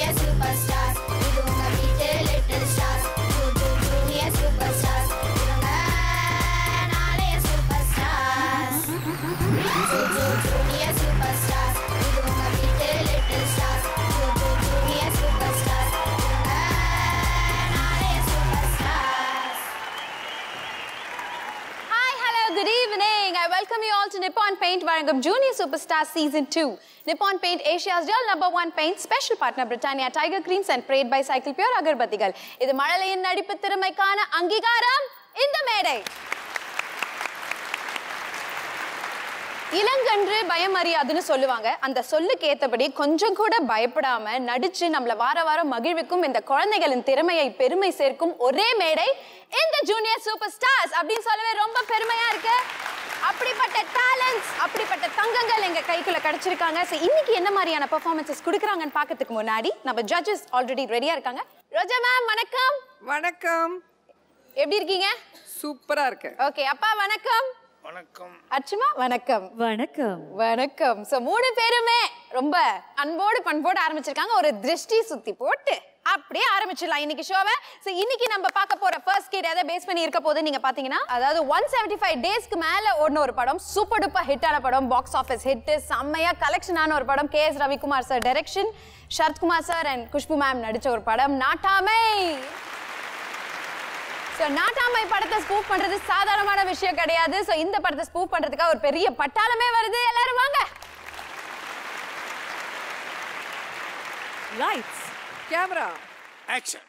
Junior super stars இது உங்க வீட்டு little stars junior super stars இவங்க நாளைய super stars junior super stars இது உங்க வீட்டு little stars junior super stars இவங்க நாளைய super stars hi hello good evening I welcome you all to Nippon Paint வழங்கும் junior super star season two Nippon Paint Asia's ஜால் number one paint special partner Britannia Tiger creams and bread by Cycle Pure அகர்பத்திகள் இது மழலையின் நடிப்பு திறமைக்கான அங்கீகாரம் இந்த மேடை இளங்கன்று பயம் அறியாதுன்னு சொல்லுவாங்க அந்த சொல்லுக்கு ஏத்தபடி கொஞ்சம் கூட பயப்படாம நடிச்சு நம்மள வார வாரம் மகிழ்விக்கும் இந்த குழந்தைகளின் திறமையை பெருமை சேர்க்கும் ஒரே மேடை இந்த ஜூனியர் சூப்பர் ஸ்டார்ஸ் அப்படின்னு சொல்லவே ரொம்ப பெருமையா இருக்கு அப்படிப்பட்ட டேலண்ட்ஸ் அப்படிப்பட்ட தங்கங்கள் எங்க கைக்குள்ள கிடைச்சிருக்காங்க So, இன்னைக்கு என்ன மாதிரியான பெர்ஃபார்மன்சஸ் கொடுக்குறாங்கன்னு பார்க்கறதுக்கு முன்னாடி நம்ம ஜட்ஜஸ் ஆல்ரெடி ரெடியா இருக்காங்க ரோஜா மேம் வணக்கம் வணக்கம் எப்படி இருக்கீங்க சூப்பரா இருக்கு ஓகே அப்பா வணக்கம் வணக்கம் அச்சுமா வணக்கம் வணக்கம் வணக்கம் சோ மூணு பேருமே ரொம்ப அன்போடு பண்போடு ஆரம்பிச்சிருக்காங்க ஒரு திருஷ்டி சுத்தி போட்டு அப்படியே ஆரம்பிச்சிடலாம் இன்னைக்கு ஷோவை சோ இன்னைக்கு நம்ம பார்க்க போற ஃபர்ஸ்ட் கேட் எதை பேஸ் பண்ணி இருக்க போது நீங்க பாத்தீங்கன்னா அதாவது ஒன் செவன்டி ஃபைவ் டேஸ்க்கு மேல ஓடின ஒரு படம் சூப்பர் டூப்பர் ஹிட்டான படம் பாக்ஸ் ஆஃபீஸ் ஹிட் செம்மையா கலெக்ஷன் ஆன ஒரு படம் K S Ravikumar sir direction Sarathkumar sir and Khushbu ma'am நடிச்ச ஒரு படம் நாட்டாமை ஸோ நாட்டாமை படத்தை ஸ்பூப் பண்றது சாதாரணமான விஷயம் கிடையாது ஸோ இந்த படத்தை ஸ்பூப் பண்றதுக்காக ஒரு பெரிய பட்டாளமே வருது எல்லாரும் வாங்க லைட்ஸ் கேமரா ஆக்ஷன்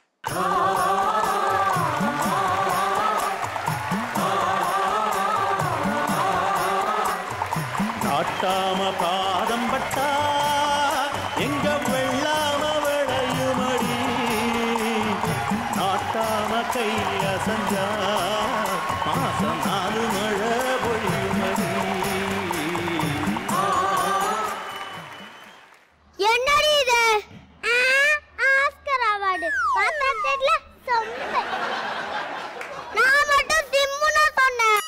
நாட்டாம பாதம் பட்டா எங்க வெள்ளாம விளையுமடி நாட்டாம கை அசஞ்சா மாசம் நாலு மழை பொழியுமடி என்னடி இது ஆஸ்கர் அவார்டு பத்தாண்டுல சொம்பு நான் மட்டும் சிம்முன்னு சொன்னேன்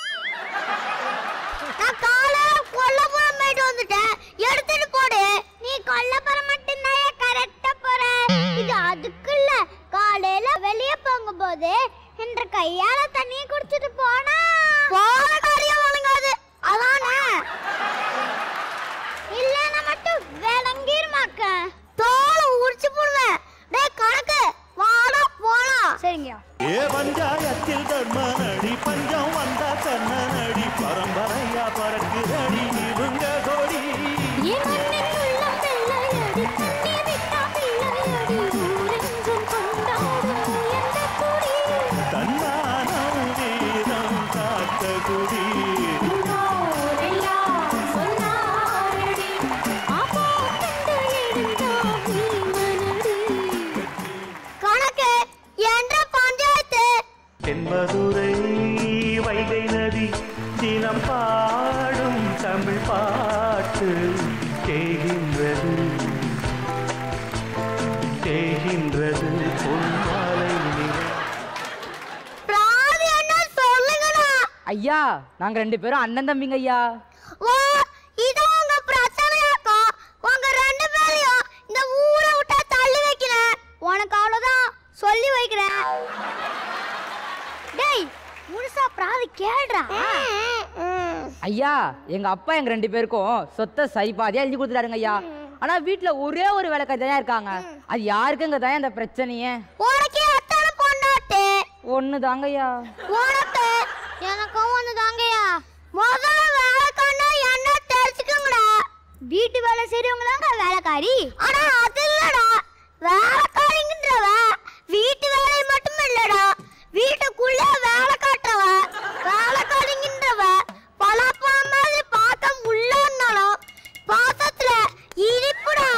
நான் காலையில கொல்லப்புறம் போயிட்டு வந்துட்டேன் எடுத்துட்டு போடு நீ கொல்லப்புறம் மட்டும்தான் கரெக்டா போற இது அதுக்கு இல்ல காலையில வெளிய போகும்போது என்ற கையால தண்ணியை குடிச்சிட்டு போனா போன காரியம் வழங்காது அதானே இல்லன்னா மட்டும் விளங்கிருமாக்க தோலை உரிச்சு போடுவேன் டேய் கணக்கு வாடா போலாம் சரிங்கயா ஏ பஞ்சாயத்தில் தர்ம நடி பஞ்சம் வந்தா கண்ண நடி பரம்பரையா பறக்குதடி இவங்க கொடி தன்னானம் வீரம் காத்த குடி கணக்கு என்ற பஞ்சாயத்து தென்மதுரை வைகை நதி தினம் பாடும் தமிழ் பாட்டு தேகின்றது தேகின்றது பொன்மாலை நிலை பிராதி என்ன சொல்லுங்கடா ஐயா நாங்க ரெண்டு பேரும் அண்ணன் தம்பிங்க ஐயா ஓ இது உங்க பிரச்சனையாக்கும் உங்க ரெண்டு பேரையும் இந்த ஊரை விட்டா தள்ளி வைக்கிறேன் உனக்கு அவ்வளவுதான் சொல்லி வைக்கிறேன் டேய் முழுசா பிராதி கேடுறா ஐயா எங்க அப்பா எங்க ரெண்டு பேருக்கும் சொத்தை சரி பாதியா எழுதி கொடுத்துட்டாருங்க ஐயா ஆனா வீட்ல ஒரே ஒரு விளக்காய் தான் இருக்காங்க அது யாருக்குங்க தான் இந்த பிரச்சனையே உனக்கு எத்தனை பொண்டாட்டு ஒண்ணு தாங்க ஐயா உனக்கு எனக்கும் ஒண்ணு தாங்கய்யா முதல்ல வேலைக்காரனா என்ன தெரிஞ்சுக்கோங்கடா வீட்டு வேலை செய்றவங்க தாங்க வேலைக்காரி ஆனா அது இல்லடா வேலைக்காரிங்கன்றவ வீட்டு வேலை மட்டும் இல்லடா வீட்டுக்குள்ள வேலை காட்டுறவ வேலைக்காரிங்கன்றவ பலாப்பா மாதிரி பாத்தம் உள்ள இருந்தாலும் பாசத்துல இனிப்புடா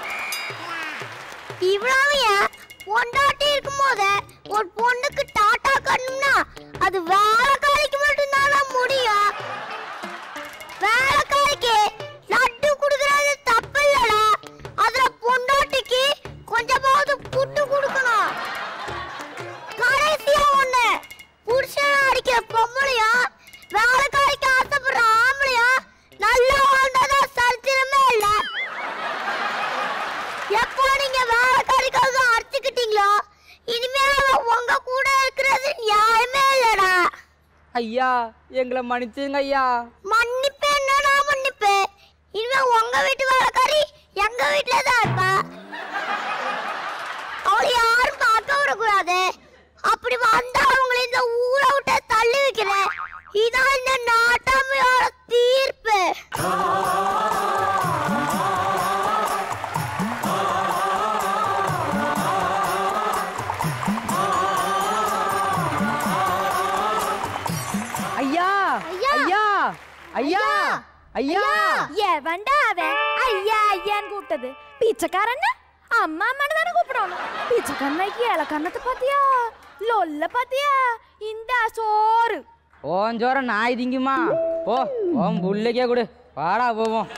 இவ்வளவு ஏன் பொண்டாட்டி இருக்கும் போது ஒரு பொண்ணுக்கு டாட்டா கட்டணும்னா அது வேலைக்காரிக்கு மட்டும்தான் முடியும் வேலைக்காரிக்கு லட்டு குடுக்கறது தப்பு இல்லடா அதுல பொண்டாட்டிக்கு கொஞ்சமாவது புட்டு கொடுக்கணும் கடைசியா ஒண்ணு புருஷன் அடிக்கிற பொம்பளையா வேலைக்காரிக்கு ஆசைப்படுற ஆம்பளையா நல்ல வாழ்ந்ததா சரித்திரமே இல்லை எப்போ நீங்க வேலைக்காரி ஜாலிக்காக அடிச்சுக்கிட்டீங்களா இனிமே அவன் உங்க கூட இருக்கிறது நியாயமே இல்லடா ஐயா எங்களை மன்னிச்சுங்க ஐயா மன்னிப்பு என்னடா மன்னிப்பு இனிமே உங்க வீட்டு வேலைக்காரி எங்க வீட்டுல தான் இருப்பா அவளை யாரும் பார்க்க விடக்கூடாது அப்படி வந்தா அவங்களை இந்த ஊரை விட்டு தள்ளி வைக்கிறேன் இதான் இந்த நாட்டாமையோட தீர்ப்பு ஐயா ஐயா! ஐயா ஐயா ஐயா எவன்டா அவன் ஐயா ஐயான்னு கூப்பிட்டது பிச்சைக்காரன் அம்மா அம்மான்னு தானே கூப்பிடணும் பிச்சைக்கண்ணைக்கு இலக்கண்ணத்தை பாத்தியா லொல்ல பாத்தியா இந்த சோறு ஓஞ்சோர நாய் திங்குமா ஓ ஓம் புள்ளைக்கே கொடு வாடா போவோம்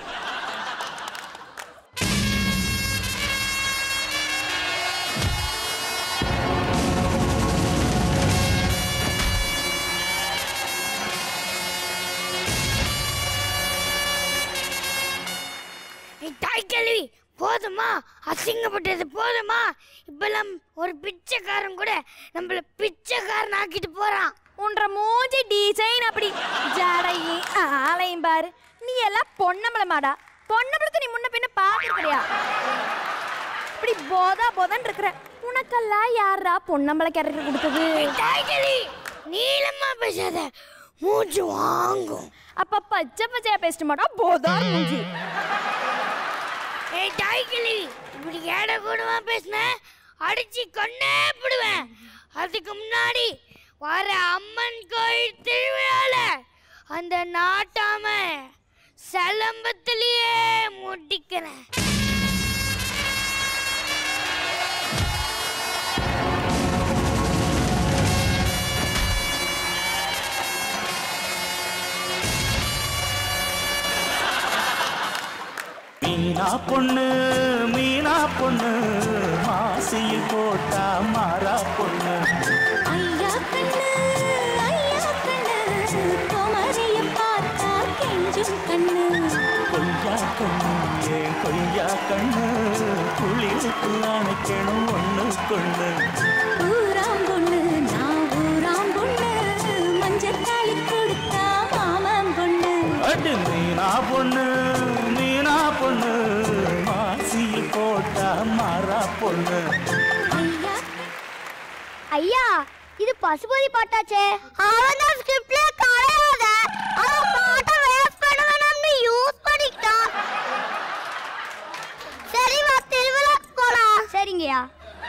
தாய் கேள்வி போதுமா அசிங்கப்பட்டது போதுமா இப்பெல்லாம் ஒரு பிச்சைக்காரன் கூட நம்மள பிச்சைக்காரன் ஆக்கிட்டு போறான் உன்ற மூஞ்சி டிசைன் அப்படி ஜடையும் ஆளையும் பாரு நீ எல்லாம் பொன்னம்பளமாடா பொன்னம்பளத்தை நீ முன்ன பின்ன பார்த்துருக்கிறியா இப்படி போதா போதன் இருக்கிற உனக்கெல்லாம் யாரா பொன்னம்பளை கேரக்டர் கொடுத்தது தாய் கேள்வி நீளமா பேசாத மூச்சு வாங்கும் அப்ப பச்சை பச்சையா பேசிட்டு மாட்டா போதா மூஞ்சி ஏய் தாய் கிளி இப்படி ஏட கூடவா பேசுன அடிச்சு கொன்னே போடுவேன் அதுக்கு முன்னாடி வர அம்மன் கோயில் திருவிழால அந்த நாட்டாம சலம்பத்திலேயே முடிக்கிறேன் மீனா பொண்ணு மீனா பொண்ணு மாசியில் போட்டா மாறா பொண்ணு ஐயா கண்ணு ஐயா கண்ணு குமரிய பார்த்தா கெஞ்சும் கண்ணு கொய்யா கண்ணு ஏன் கொய்யா கண்ணு குளிருக்கு அணைக்கணும் ஒண்ணு கொண்ணு ஊராம் பொண்ணு நான் ஊராம் பொண்ணு மஞ்சள் தாலி கொடுத்தா மாமன் பொண்ணு அடு மீனா பொண்ணு மீனா பொண்ணு மாசியில் போட்டா மாறா பொண்ணு ஐயா ஐயா இது பசுபதி பாட்டாச்சே அவன் தான் ஸ்கிரிப்ட்ல கிடையாது அவன் பாட்டை வேஸ்ட் பண்ண வேணாம்னு யூஸ் பண்ணிக்கிட்டான் சரி வா திருவிழா போலாம் சரிங்கய்யா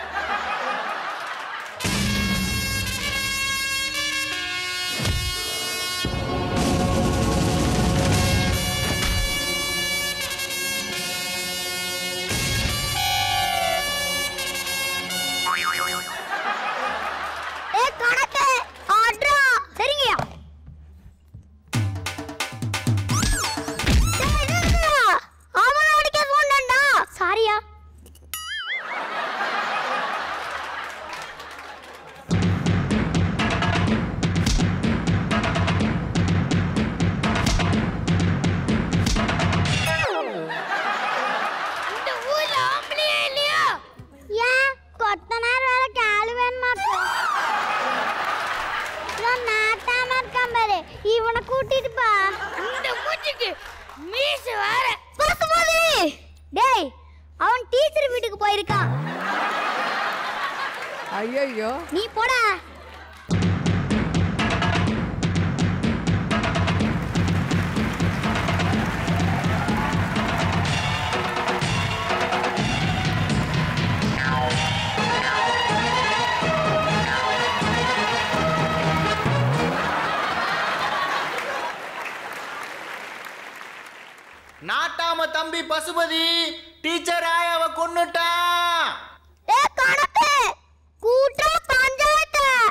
ஏ கணக்கு ஆட்ரா சரிங்கய்யா டேய், நிறுத்துடா. அவனை அடிக்க சொன்னேன்டா. சாரியா இந்த ஊர்ல ஆம்பளையே இல்லையா ஏன் கொத்த நேரம் வேலை காலு வேணுமாக்கு இவன் நாட்டாம இருக்கான் பாரு இவனை கூட்டிட்டு பா இந்த மூச்சுக்கு மீச வேற பசுமதி டேய் அவன் டீச்சர் வீட்டுக்கு போயிருக்கான் ஐயோ நீ போடா நாட்டாம தம்பி பசுபதி டீச்சர் ஆயாவ கொன்னுட்டான் ஏ கணக்கு கூட்டா பஞ்சாயத்து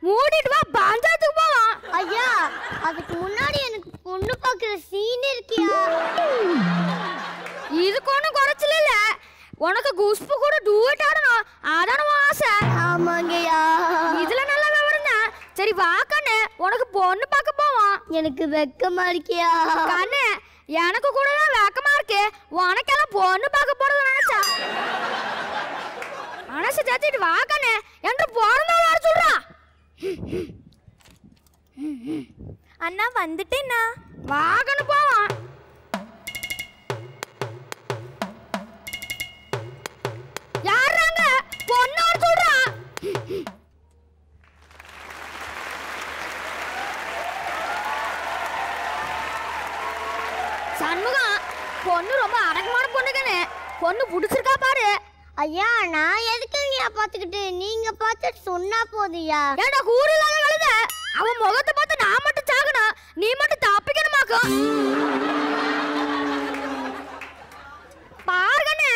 மூடிட்டு வா பஞ்சாயத்துக்கு போவோம் ஐயா அதுக்கு முன்னாடி எனக்கு பொண்ணு பார்க்குற சீன் இருக்கியா இதுக்கு ஒன்றும் குறைச்சல இல்ல உனக்கு குஷ்பு கூட டூவெட் ஆடணும் அதான உன் ஆசை ஆமாங்கய்யா இதுல நல்ல விவரம் தான் சரி வா கண்ணு உனக்கு பொண்ணு பார்க்க போவோம் எனக்கு வெக்கமா இருக்கியா கண்ணு எனக்கு கூட தான் வெக்கமா இருக்கு உனக்கெல்லாம் பொண்ணு பார்க்க போறது நினைச்சா மனசு தத்திட்டு வா கண்ணு என்று பிறந்தவள வர சொல்றா அண்ணா வந்துட்டேண்ணா வாகனு போவான் யாராங்க பொண்ணு வர சொல்றா சண்முகம் பொண்ணு ரொம்ப அடக்கமான பொண்ணுங்கன்னு பொண்ணு பிடிச்சிருக்கா பாரு ஐயா நான் எதுக்குங்கய்யா பார்த்துக்கிட்டு நீங்க பார்த்துட்டு சொன்னா போதுயா ஏடா கூறு இல்லாத கழுத அவன் முகத்தை பார்த்து நான் மட்டும் சாகணும் நீ மட்டும் தப்பிக்கணுமாக்கும் பாருங்கண்ணே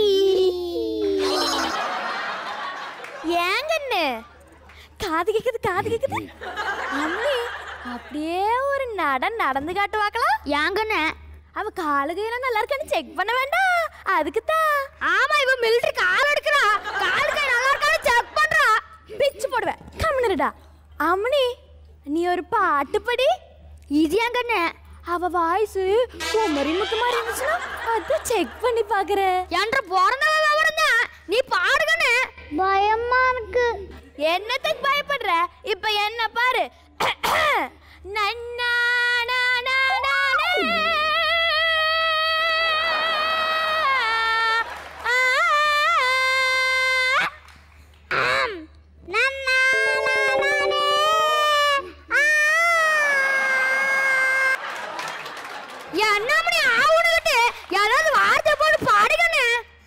ஏங்கண்ணே காது கேக்குது காது கேக்குது அம்மி அப்படியே ஒரு நட நடந்து காட்டு பார்க்கலாம் ஏங்கண்ணே அவ காலு கையெல்லாம் நல்லா இருக்கான்னு செக் பண்ண வேண்டாம் அதுக்கு தான் ஆமா இவ மிலிட்டரி கால் எடுக்கிறா கால் கை நல்லா இருக்கான்னு செக் பண்றா பிச்சு போடுவேன் கம்முனுடா அம்மனி நீ ஒரு பாட்டு படி இது ஏங்கண்ணே அவ வாய்ஸ் குமரி முத்து மாதிரி இருந்துச்சுன்னா அதை செக் பண்ணி பாக்குறேன் என்ற பிறந்தவ விவரம் தான் நீ பாடுகண்ணே பயமா இருக்கு என்னத்துக்கு பயப்படுற இப்ப என்ன பாரு நன்னா நா, நா, நா, நா. ஆ, ஆம். நன்னா, நா, நா, நே. ஆ. என்ன மணி ஆவுனுகிட்டு யாராவது வார்த்தை போட்டு பாடுகண்ணே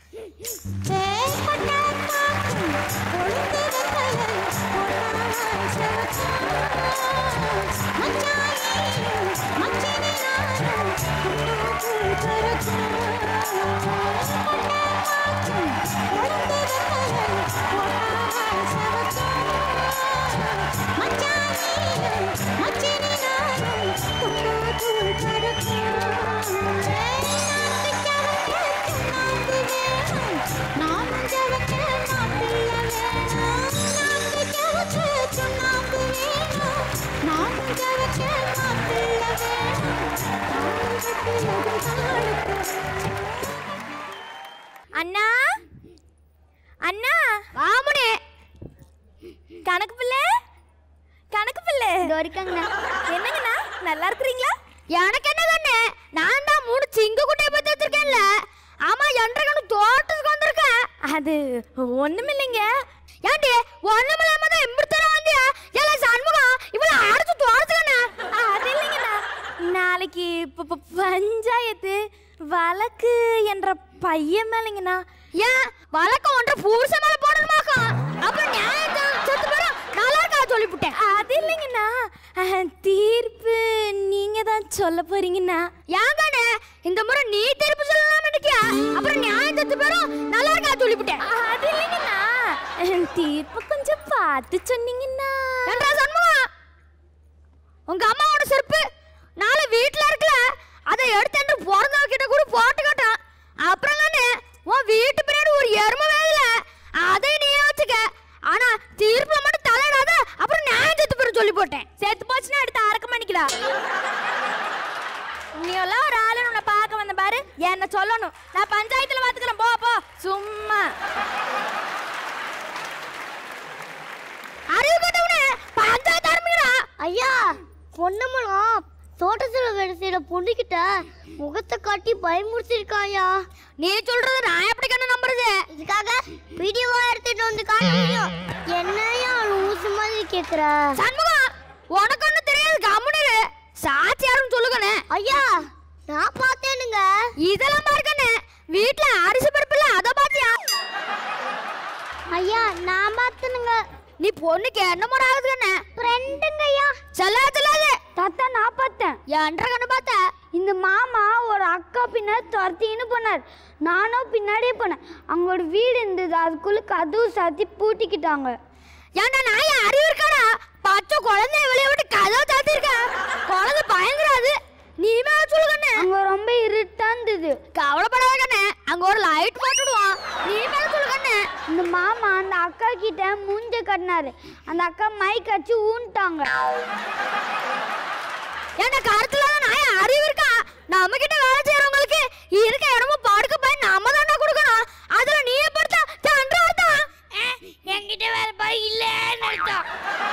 அண்ணா அண்ணா வாமுனே கணக்கு பிள்ளை கணக்கு பிள்ளை இது வரைக்குங்கண்ணா என்னங்கண்ணா நல்லா இருக்கிறீங்களா எனக்கு என்ன கண்ணு நான் தான் மூணு சிங்க குட்டையை பத்தி வச்சிருக்கேன்ல ஆமா என்ற கண்ணு தோட்டத்துக்கு வந்திருக்கேன் அது ஒண்ணுமில்லைங்க ஏண்டி ஒண்ணுமில்லாம தான் எம்படி தர வந்தியா ஏல சண்முகம் இவ்வளவு அரைச்சு தோட்டத்துக்கண்ணா அது இல்லைங்கண்ணா நாளைக்கு ப- ப- பஞ்சாயத்து வழக்கு என்ற பையன் மேலைங்கண்ணா ஏன் வழக்கு ஒன்ற பூச மேல போடணுமாக்கும் அப்புறம் நியாயம் செத்து போயிடும் நல்லா இருக்கா சொல்லிவிட்டேன் அது இல்லைங்கண்ணா அஹ், தீர்ப்பு நீங்க தான் சொல்ல போறீங்கண்ணா ஏங்கண்ணே இந்த முறை நீ தீர்ப்பு சொல்லலாம் நினைக்கியா அப்புறம் நியாயம் செத்து போயிடும் நல்லா இருக்கா சொல்லிவிட்டேன் அது இல்லைங்கண்ணா அஹ், தீர்ப்பு கொஞ்சம் பார்த்து சொன்னீங்கண்ணா என்றா சண்முகம் உங்க அம்மாவோட செருப்பு நாளை வீட்ல இருக்கல அதை எடுத்துட்டு பிறந்தவ கிட்ட கூட போட்டுக்கிட்டான் அப்புறம் தானே உன் வீட்டு பின்னாடி ஒரு எருமை வேலையில அதை நீ வச்சுக்க ஆனா தீர்ப்புல மட்டும் தலையிடாத அப்புறம் நான் செத்து பேர் சொல்லி போட்டேன் செத்து போச்சுன்னா எடுத்து அரக்க பண்ணிக்கலாம் நீ எல்லாம் ஒரு ஆளு உன்னை பார்க்க வந்த பாரு என்ன சொல்லணும் நான் பஞ்சாயத்துல பாத்துக்கிறேன் போ போ சும்மா அறிவு கட்டவனே பஞ்சாயத்து ஆரம்பிக்கிறா ஐயா பொன்னம்பலம் தோட்டத்தில் வேலை செய்யற பொண்ணுகிட்ட முகத்தை காட்டி பயமுறுத்திருக்காயா நீ சொல்றது நான் எப்படி கண்ணு நம்புறது இதுக்காக வீடியோவா எடுத்துட்டு வந்து காட்ட முடியும் என்னையா லூசு மாதிரி கேக்குற சண்முகம் உனக்கு ஒண்ணும் தெரியாது கம்முனு சாட்சி யாரும் சொல்லுங்கண்ணே ஐயா நான் பார்த்தேனுங்க இதெல்லாம் பாருக்கண்ணே வீட்ல அரிசி பருப்பு இல்ல அத பாத்தியா ஐயா நான் பார்த்தேனுங்க நீ பொண்ணுக்கு என்ன முறை ஆகுது கண்ணே ஃப்ரெண்டுங்க ஐயா செல்லாது செல்லாது தாத்தா நான் பார்த்தேன் என்ற கண்ணு பார்த்த இந்த மாமா ஒரு அக்கா பின்னாடி துரத்தின்னு போனார் நானும் பின்னாடியே போனேன் அவங்களோட வீடு இருந்தது அதுக்குள்ள கதவு சாத்தி பூட்டிக்கிட்டாங்க ஏன்டா நாய அறிவு இருக்காடா அச்சோ குழந்தைய வெளியே விட்டு கதவை தாத்திருக்க குழந்தை பயந்துராது நீ மேல சொல்லு கண்ணு அங்க ரொம்ப இருட்டா இருந்தது கவலைப்படாத கண்ணு அங்க ஒரு லைட் போட்டுடுவான் நீ மேல சொல்லு கண்ணு இந்த மாமா அந்த அக்கா கிட்ட மூஞ்ச கட்டினாரு அந்த அக்கா மைக் அடிச்சு ஊன்ட்டாங்க என்ன கருத்துல நாய அறிவு இருக்கா நம்ம கிட்ட வேலை செய்யறவங்களுக்கு இருக்க இடமும் படுக்க போய் நாம தானே கொடுக்கணும் அதுல நீ படுத்தா தண்டா என்கிட்ட வேற பாய் இல்லன்னு அர்த்தம்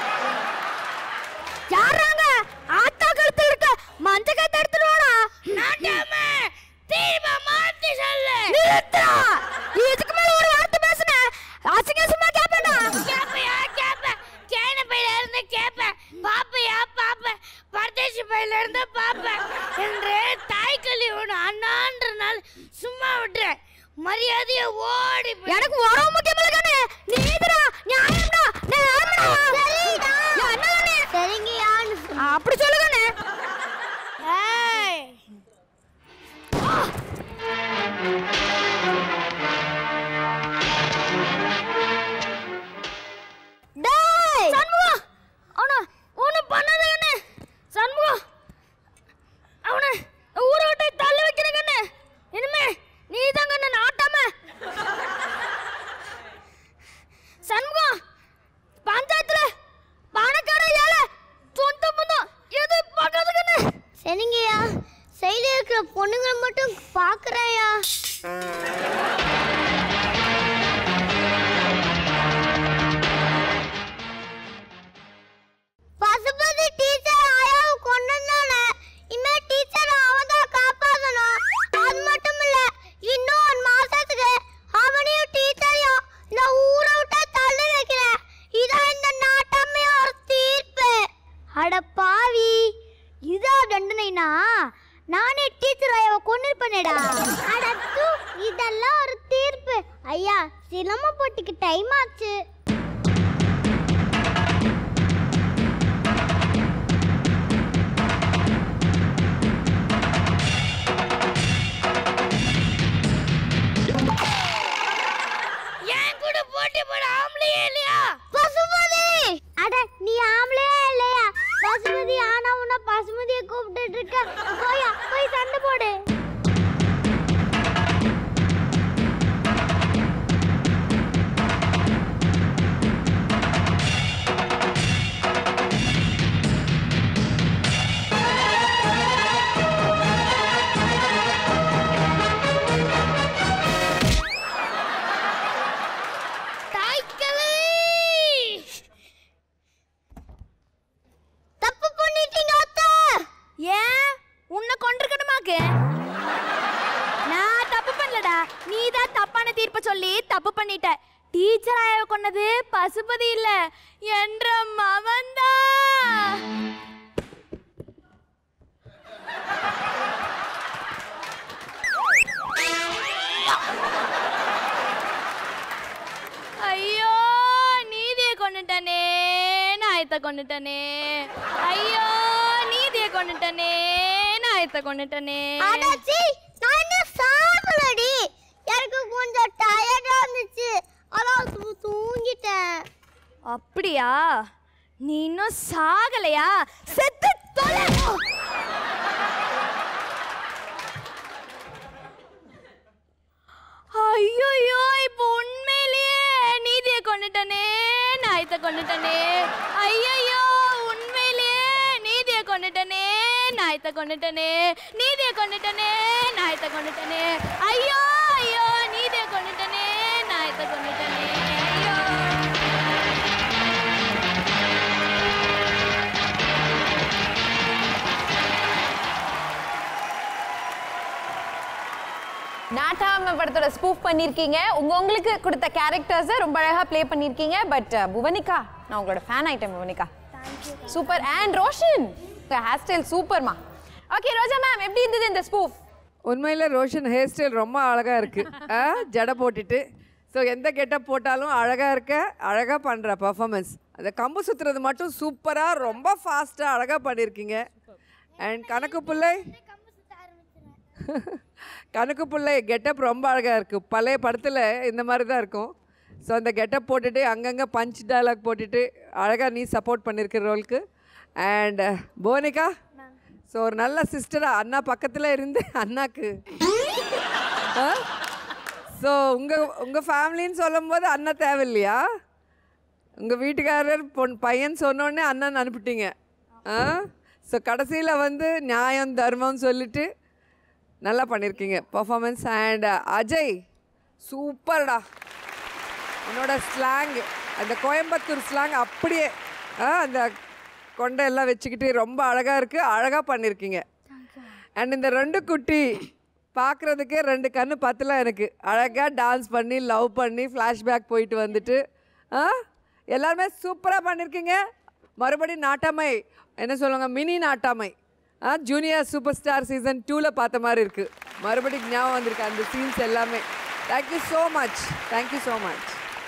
யாராங்க ஆத்தா கழுத்துல இருக்க மஞ்ச கத்தை எடுத்துட்டு வாடா நாட்டாம திரும்ப மாத்தி சொல்லு நிறுத்தா இதுக்கு மேல ஒரு வார்த்தை பேசுன அசிங்க சும்மா கேப்பேடா கேப்பையா கேப்ப கேன பையில இருந்து கேப்பேன் பாப்பையா பாப்பேன் பரதேசி பையில இருந்து பாப்பேன் என்று தாய் கல்வி ஒன்று அண்ணான்றனால சும்மா விட்டுறேன் மரியாதைய ஓடி எனக்கு உறவு முக்கியம் இல்ல நீதுடா நியாயம்டா நேர்மடா சரிடா என்ன சரிங்கயான்னு அப்படி சொல்லுங்கண்ணே ஏய் டேய் சண்முகம் அவன ஒண்ணு பண்ணாதே சண்முகம் அவன ஊரை விட்டு தள்ளி வைக்கிறேங்கண்ணே இனிமே நீ தாங்க நாட்டாம சண்முகம் பஞ்சாயத்துல பணக்கார ஏழை சொந்த பந்தம் எது பார்க்காதுங்கண்ணே சரிங்கய்யா சைடுல இருக்கிற பொண்ணுங்களை மட்டும் பாக்குறாயா பசுபதி டீச்சர் ஆயாவை கொண்டானே இனிமே டீச்சர் அவன் தான் காப்பாத்தணும் அது மட்டும் இல்ல இன்னும் ஒரு மாசத்துக்கு அவனையும் டீச்சரையும் இந்த ஊரை விட்டு தள்ளி வைக்கிறேன் இதான் இந்த நாட்டமையோட தீர்ப்பு அட பாவி இதா தண்டனைனா நானே டீச்சர் ஐயாவை கொண்டு பண்ணடா அட தூ இதெல்லாம் ஒரு தீர்ப்பு ஐயா சிலம்ப போட்டிக்கு டைம் ஆச்சு ஏன் கூட போட்டி போட ஆம்பளையே இல்லையா பசுமதி அட நீ ஆம்பளையா இல்லையா பசுமதி ஆனா உன்ன பசுமதியை கூப்பிட்டுட்டு இருக்க போயா போய் சண்டை போடு தாய்க்கலை தப்பு பண்ணிட்டீங்க அத்தை ஏன் உன்னை கொண்டிருக்கணுமாக்கு நான் தப்பு பண்ணலடா நீ தான் தப்பான தீர்ப்பை சொல்லி தப்பு பண்ணிட்ட டீச்சர் ஆய கொன்னது பசுபதி இல்ல என்ற மவன்தா ஐயோ நீதியை கொண்டுட்டனே நாயத்தை கொண்டுட்டனே ஐயோ நீதியை கொண்டுட்டனே நாயத்தை கொண்டுட்டனே அடச்சி நான் இன்னும் சாப்பிடலடி எனக்கு கொஞ்சம் டயர்டா இருந்துச்சு அதான் தூ- தூங்கிட்டேன் அப்படியா நீ இன்னும் சாகலையா செத்து தொலை ஐயோ இப்போ உண்மையிலேயே நீதியை கொண்டுட்டனே நாயத்தை கொண்டுட்டனே ஐயோ உண்மையிலேயே நீதியை கொண்டுட்டனே நாயத்தை கொண்டுட்டனே நீதியை கொண்டுட்டனே நாயத்தை கொண்டுட்டனே ஐயோ ஐயோ நீதியை கொண்டுட்டனே நாயத்தை கொண்டுட்டனே ஐயோ நாட்டாம படத்தோட ஸ்பூஃப் பண்ணிருக்கீங்க உங்க உங்களுக்கு கொடுத்த கேரக்டர்ஸை ரொம்ப அழகா ப்ளே பண்ணிருக்கீங்க பட் புவனிகா நான் உங்களோட ஃபேன் ஆயிட்டேன் Bhuvanika super and Roshan hair style சூப்பர்மா ஓகே ரோஜா மேம் எப்படி இருந்தது இந்த ஸ்பூஃப் உண்மையில ரோஷன் ஹேர் ஸ்டைல் ரொம்ப அழகா இருக்கு ஆ, ஜடை போட்டுட்டு ஸோ எந்த கெட்டப் போட்டாலும் அழகா இருக்க அழகா பண்ற பர்ஃபார்மன்ஸ் அந்த கம்பு சுத்துறது மட்டும் சூப்பரா ரொம்ப ஃபாஸ்டா அழகா பண்ணியிருக்கீங்க அண்ட் கணக்கு பிள்ளை கணக்கு பிள்ளை கெட்டப் ரொம்ப அழகா இருக்கு பழைய படத்துல இந்த மாதிரி தான் இருக்கும் ஸோ அந்த கெட்டப் போட்டுட்டு அங்கங்கே பஞ்ச் டயலாக் போட்டுட்டு அழகாக நீ சப்போர்ட் பண்ணியிருக்க ரோலுக்கு அண்ட் போனிகா ஸோ ஒரு நல்ல சிஸ்டராக அண்ணா பக்கத்தில் இருந்து அண்ணாக்கு ஸோ உங்கள் உங்கள் ஃபேமிலின்னு சொல்லும்போது அண்ணன் தேவையில்லையா உங்கள் வீட்டுக்காரர் பொன் பையன் சொன்னோடனே அண்ணன் அனுப்பிட்டீங்க ஆ ஸோ கடைசியில் வந்து நியாயம் தர்மம் சொல்லிட்டு நல்லா பண்ணியிருக்கீங்க பர்ஃபார்மன்ஸ் அண்ட் அஜய் சூப்பர்டா உன்னோட ஸ்லாங் அந்த கோயம்புத்தூர் ஸ்லாங் அப்படியே ஆ அந்த கொண்டை எல்லாம் வச்சுக்கிட்டு ரொம்ப அழகாக இருக்குது அழகாக பண்ணியிருக்கீங்க அண்ட் இந்த ரெண்டு குட்டி பார்க்குறதுக்கே ரெண்டு கண்ணு பத்தல எனக்கு அழகாக டான்ஸ் பண்ணி லவ் பண்ணி ஃப்ளாஷ்பேக் போயிட்டு வந்துட்டு ஆ எல்லாருமே சூப்பராக பண்ணியிருக்கீங்க மறுபடியும் நாட்டாமை என்ன சொல்லுவாங்க மினி நாட்டாமை ஆ ஜூனியர் சூப்பர் ஸ்டார் சீசன் டூவில் பார்த்த மாதிரி இருக்குது மறுபடியும் ஞாபகம் வந்திருக்கு அந்த சீன்ஸ் எல்லாமே thank you so much thank you so much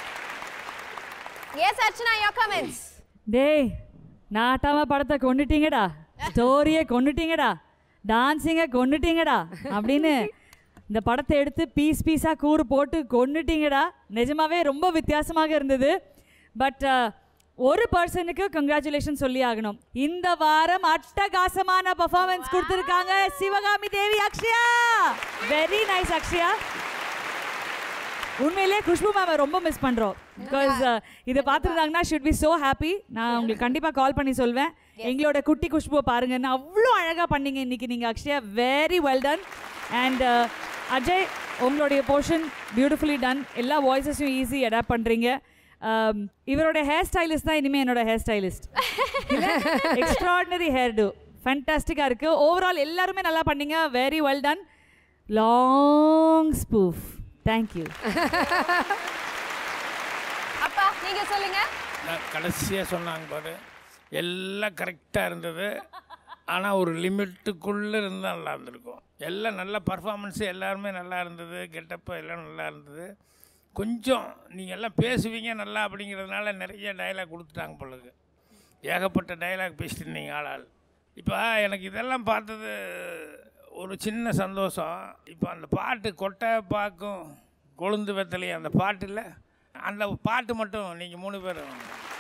yes Archana your comments டேய் நாட்டாம படத்தை கொண்டுட்டீங்கடா ஸ்டோரியை கொண்டுட்டீங்கடா டான்ஸிங்கை கொண்டுட்டீங்கடா அப்படின்னு இந்த படத்தை எடுத்து பீஸ் பீஸாக கூறு போட்டு கொண்டுட்டீங்கடா நிஜமாவே ரொம்ப வித்தியாசமாக இருந்தது பட் ஒரு பர்சனுக்கு கங்க்ராச்சுலேஷன் சொல்லி ஆகணும் இந்த வாரம் அட்டகாசமான பர்ஃபார்மன்ஸ் கொடுத்துருக்காங்க சிவகாமி தேவி அக்ஷயா வெரி நைஸ் அக்ஷயா உண்மையிலேயே குஷ்பு மேம் ரொம்ப மிஸ் பண்ணுறோம் பிகாஸ் இதை பார்த்துருந்தாங்கன்னா ஷுட் பி ஸோ ஹாப்பி நான் உங்களுக்கு கண்டிப்பாக கால் பண்ணி சொல்வேன் எங்களோட குட்டி குஷ்புவை பாருங்கன்னு அவ்வளோ அழகாக பண்ணீங்க இன்னைக்கு நீங்கள் Akshaya very well done and Ajay உங்களுடைய போர்ஷன் பியூட்டிஃபுல்லி டன் எல்லா வாய்ஸஸையும் ஈஸி அடாப்ட் பண்ணுறீங்க இவரோட ஹேர் ஸ்டைலிஸ்ட் தான் இனிமேல் என்னோட hair stylist extraordinary hair do ஃபேண்டாஸ்டிக்காக இருக்குது ஓவரால் எல்லாருமே நல்லா பண்ணீங்க very well done long spoof thank you அப்பா நீங்க சொல்லுங்க நான் கடைசியாக சொன்னாங்க பாரு எல்லாம் கரெக்டாக இருந்தது ஆனால் ஒரு லிமிட்டுக்குள்ளே இருந்தால் நல்லா இருந்திருக்கும் எல்லாம் நல்ல பர்ஃபார்மன்ஸு எல்லாருமே நல்லா இருந்தது கெட்டப்பு எல்லாம் நல்லா இருந்தது கொஞ்சம் நீங்கள் எல்லாம் பேசுவீங்க நல்லா அப்படிங்கிறதுனால நிறைய டயலாக் கொடுத்துட்டாங்க பொழுது ஏகப்பட்ட டயலாக் பேசிட்டு இருந்தீங்க ஆளாள் இப்போ எனக்கு இதெல்லாம் பார்த்தது ஒரு சின்ன சந்தோஷம் இப்போ அந்த பாட்டு கொட்டை பாக்கும் கொழுந்து வெத்தலையும் அந்த பாட்டில் அந்த பாட்டு மட்டும் நீங்கள் மூணு பேரும்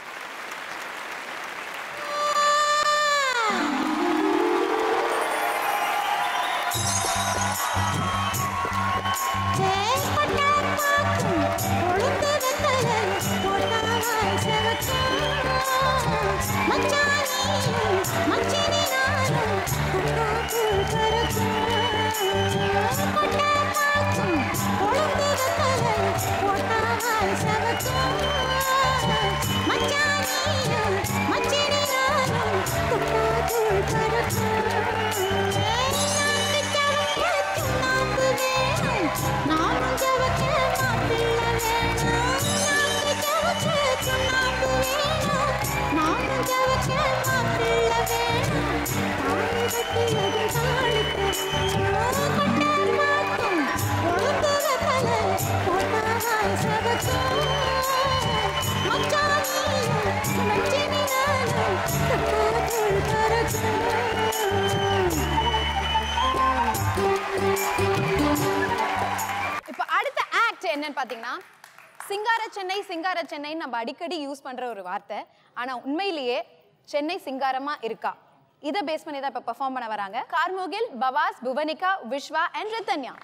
இப்போ அடுத்த ஆக்ட் என்னன்னு பார்த்தீங்கன்னா சிங்கார சென்னை சிங்கார சென்னை நம்ம அடிக்கடி யூஸ் பண்ற ஒரு வார்த்தை ஆனா உண்மையிலேயே சென்னை சிங்காரமா இருக்கா இதை பேஸ் பண்ணி தான் இப்போ பெர்ஃபார்ம் பண்ண வராங்க கார்முகில் பவாஸ் புவனிகா விஸ்வா அண்ட் ரித்தன்யா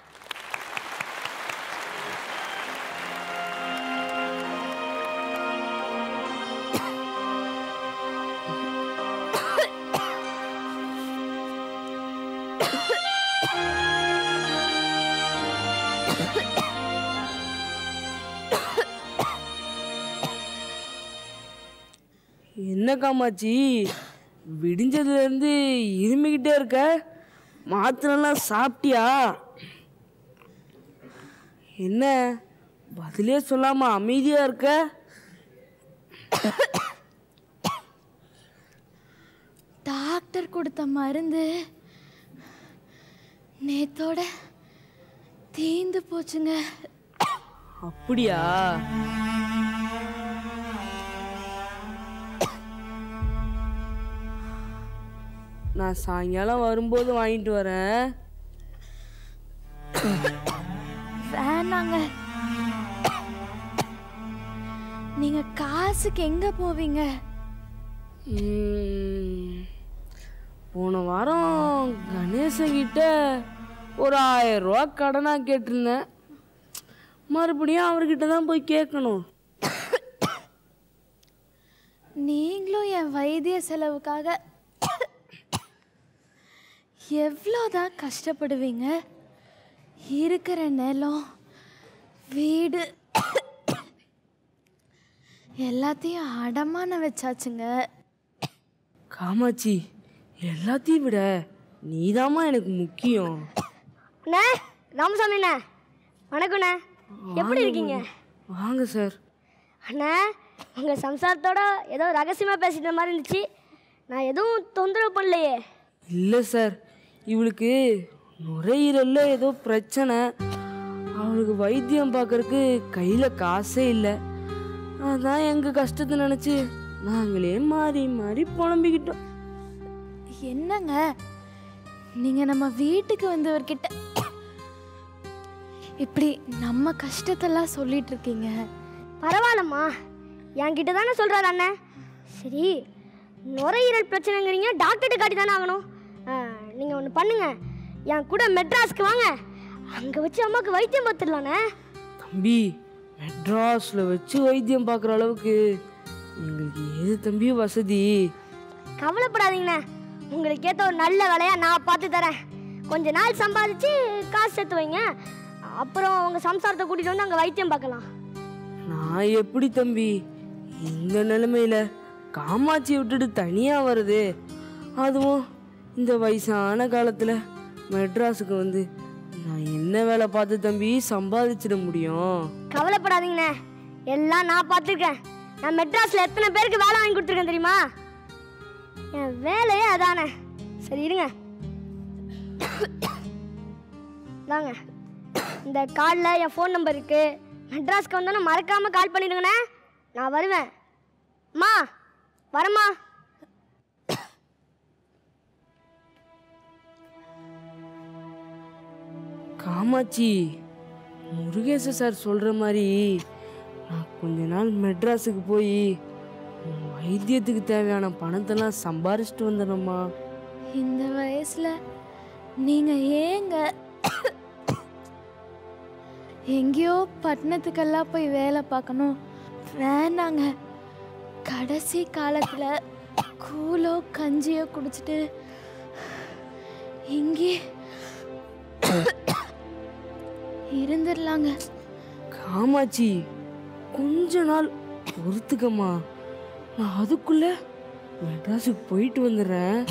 என்ன காமாச்சி விடிஞ்சதுலேருந்து இருமிக்கிட்டே இருக்க மாத்திரைலாம் சாப்பிட்டியா என்ன பதிலே சொல்லாம அமைதியா இருக்க டாக்டர் கொடுத்த மருந்து நேத்தோட தீந்து போச்சுங்க அப்படியா நான் சாயங்காலம் வரும்போது வாங்கிட்டு வரேன் வேணாங்க நீங்க காசுக்கு எங்க போவீங்க ம், போன வாரம் கணேசங்கிட்ட ஒரு ஆயிரம் ரூபா கடனாக கேட்டிருந்தேன் மறுபடியும் அவர்கிட்ட தான் போய் கேட்கணும் நீங்களும் என் வைத்திய செலவுக்காக எவ்வளோதான் கஷ்டப்படுவீங்க இருக்கிற நிலம் வீடு எல்லாத்தையும் அடமான வச்சாச்சுங்க காமாட்சி எல்லாத்தையும் விட நீதாம்மா எனக்கு முக்கியம் அண்ணே ராமசாமி அண்ணே வணக்கம்ண்ணே எப்படி இருக்கீங்க வாங்க சார் அண்ணா உங்கள் சம்சாரத்தோட ஏதோ ரகசியமாக பேசிட்ட மாதிரி இருந்துச்சு நான் எதுவும் தொந்தரவு பண்ணலையே இல்லை சார் இவளுக்கு நுரையீரல்ல ஏதோ பிரச்சனை அவளுக்கு வைத்தியம் பார்க்கறக்கு கையில் காசே இல்லை அதான் எங்கள் கஷ்டத்தை நினச்சி நாங்களே மாறி மாறி புலம்பிக்கிட்டோம் என்னங்க நீங்க நம்ம வீட்டுக்கு வந்தவர்கிட்ட இப்படி நம்ம கஷ்டத்தெல்லாம் சொல்லிட்டு இருக்கீங்க பரவாயில்லம்மா என்கிட்ட தானே சொல்கிறாரு அண்ணன் சரி நுரையீரல் பிரச்சனைங்கிறீங்க டாக்டர்கிட்ட காட்டி தானே ஆகணும் நீங்கள் ஒன்று பண்ணுங்க என் கூட மெட்ராஸ்க்கு வாங்க அங்கே வச்சு அம்மாவுக்கு வைத்தியம் பார்த்துடலாண்ணே தம்பி மெட்ராஸில் வச்சு வைத்தியம் பார்க்குற அளவுக்கு எங்களுக்கு எது தம்பி வசதி கவலைப்படாதீங்கண்ணே உங்களுக்கு ஏற்ற ஒரு நல்ல வேலையா நான் பார்த்து தரேன் கொஞ்ச நாள் சம்பாதிச்சு காசு சேர்த்து வைங்க அப்புறம் உங்கள் சம்சாரத்தை கூட்டிகிட்டு வந்து அங்கே வைத்தியம் பார்க்கலாம் நான் எப்படி தம்பி இந்த நிலைமையில காமாட்சியை விட்டுட்டு தனியாக வருது அதுவும் இந்த வயசான காலத்தில் மெட்ராஸுக்கு வந்து நான் என்ன வேலை பார்த்து தம்பி சம்பாதிச்சிட முடியும் கவலைப்படாதீங்கண்ணே எல்லாம் நான் பார்த்துருக்கேன் நான் மெட்ராஸில் எத்தனை பேருக்கு வேலை வாங்கி கொடுத்துருக்கேன் தெரியுமா என் வேலையே அதானே சரி இருங்க தாங்க இந்த காலில் என் ஃபோன் நம்பர் இருக்கு மெட்ராஸ்க்கு வந்தோன்னே மறக்காமல் கால் பண்ணிடுங்கண்ணே நான் வருவேன் அம்மா வரேம்மா காமாட்சி முருகேச சார் சொல்கிற மாதிரி நான் கொஞ்ச நாள் மெட்ராஸுக்கு போய் உன் வைத்தியத்துக்கு தேவையான பணத்தெல்லாம் சம்பாரிச்சிட்டு வந்துடுறேம்மா இந்த வயசுல நீங்க ஏங்க எங்கேயோ பட்டணத்துக்கெல்லாம் போய் வேலை பார்க்கணும் வேணாங்க கடைசி காலத்துல கூலோ கஞ்சியோ குடிச்சிட்டு இங்கே இருந்துடலாங்க காமாட்சி கொஞ்ச நாள் பொறுத்துக்கம்மா நான் அதுக்குள்ள மெட்ராஸுக்கு போயிட்டு வந்துடுறேன்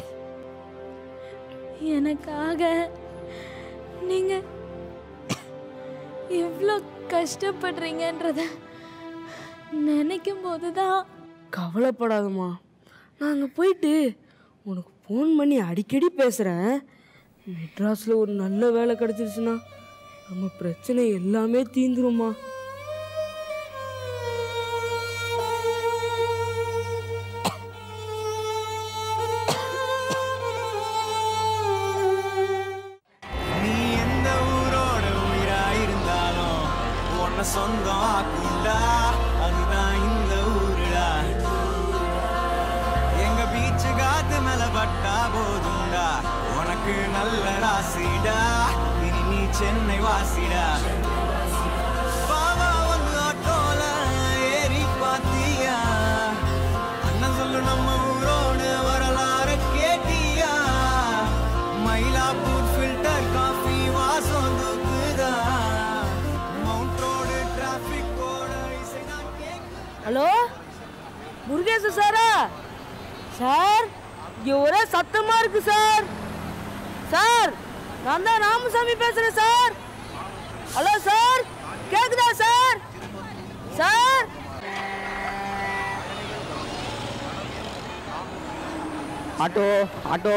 எனக்காக நீங்க எவ்வளோ கஷ்டப்படுறீங்கன்றத நினைக்கும் போது தான் கவலைப்படாதம்மா நான் அங்கே போயிட்டு உனக்கு ஃபோன் பண்ணி அடிக்கடி பேசுகிறேன் மெட்ராஸில் ஒரு நல்ல வேலை கிடச்சிருச்சுன்னா நம்ம பிரச்சனை எல்லாமே தீந்துரும்மா நீ எந்த ஊரோட உயிராயிருந்தாலும் உன்னை சொந்தம் ஆக்குண்டா அதுதான் இந்த ஊருடா எங்க பீச்சு காத்து மேல பட்டா போதும்டா உனக்கு நல்ல ராசிடா இனி நீ சென்னை வாசிடா பாவா வந்து ஆட்டோல ஏறி பாத்தியா அண்ணன் சொல்லு நம்ம ஊரோட வரலாறு கேட்டியா மயிலாப்பூர் ஃபில்டர் காஃபி வாசம் தூக்குதா மவுண்ட் ரோடு டிராஃபிக்கோட இசைதான் கேக்குதா ஹலோ முருகேச சாரா சார் இங்கே ஒரே சத்தமா இருக்கு சார் சார் நான் தான் ராமசாமி பேசுறேன் சார் ஹலோ சார் கேக்குதா சார் சார் ஆட்டோ ஆட்டோ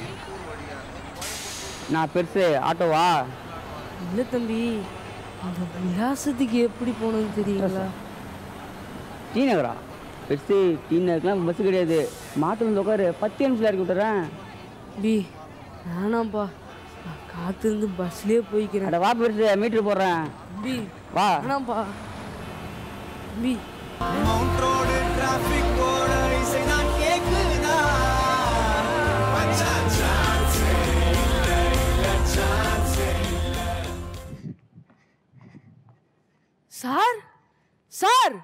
நான் பெருசு ஆட்டோவா இல்லை தம்பி அந்த விலாசத்துக்கு எப்படி போனது தெரியுங்களா டி நகரா பெருசு டி நகருக்குலாம் பஸ் கிடையாது மாட்டு வந்து உட்காரு பத்து நிமிஷம் இறக்கி விட்டுறேன் பி வேணாம்ப்பா நான் காத்திருந்து பஸ்லயே போய்க்கிறேன் அட வா பெருசு மீட்ரு போடுறேன் தம்பி வா வேணாம்ப்பா தம்பி மவுண்ட் ரோடு டிராஃபிக் ஓட இசை நான் கேக்குதா மச்சான் chance ஏ இல்ல, இல்ல, chance ஏ இல்ல. சார் சார்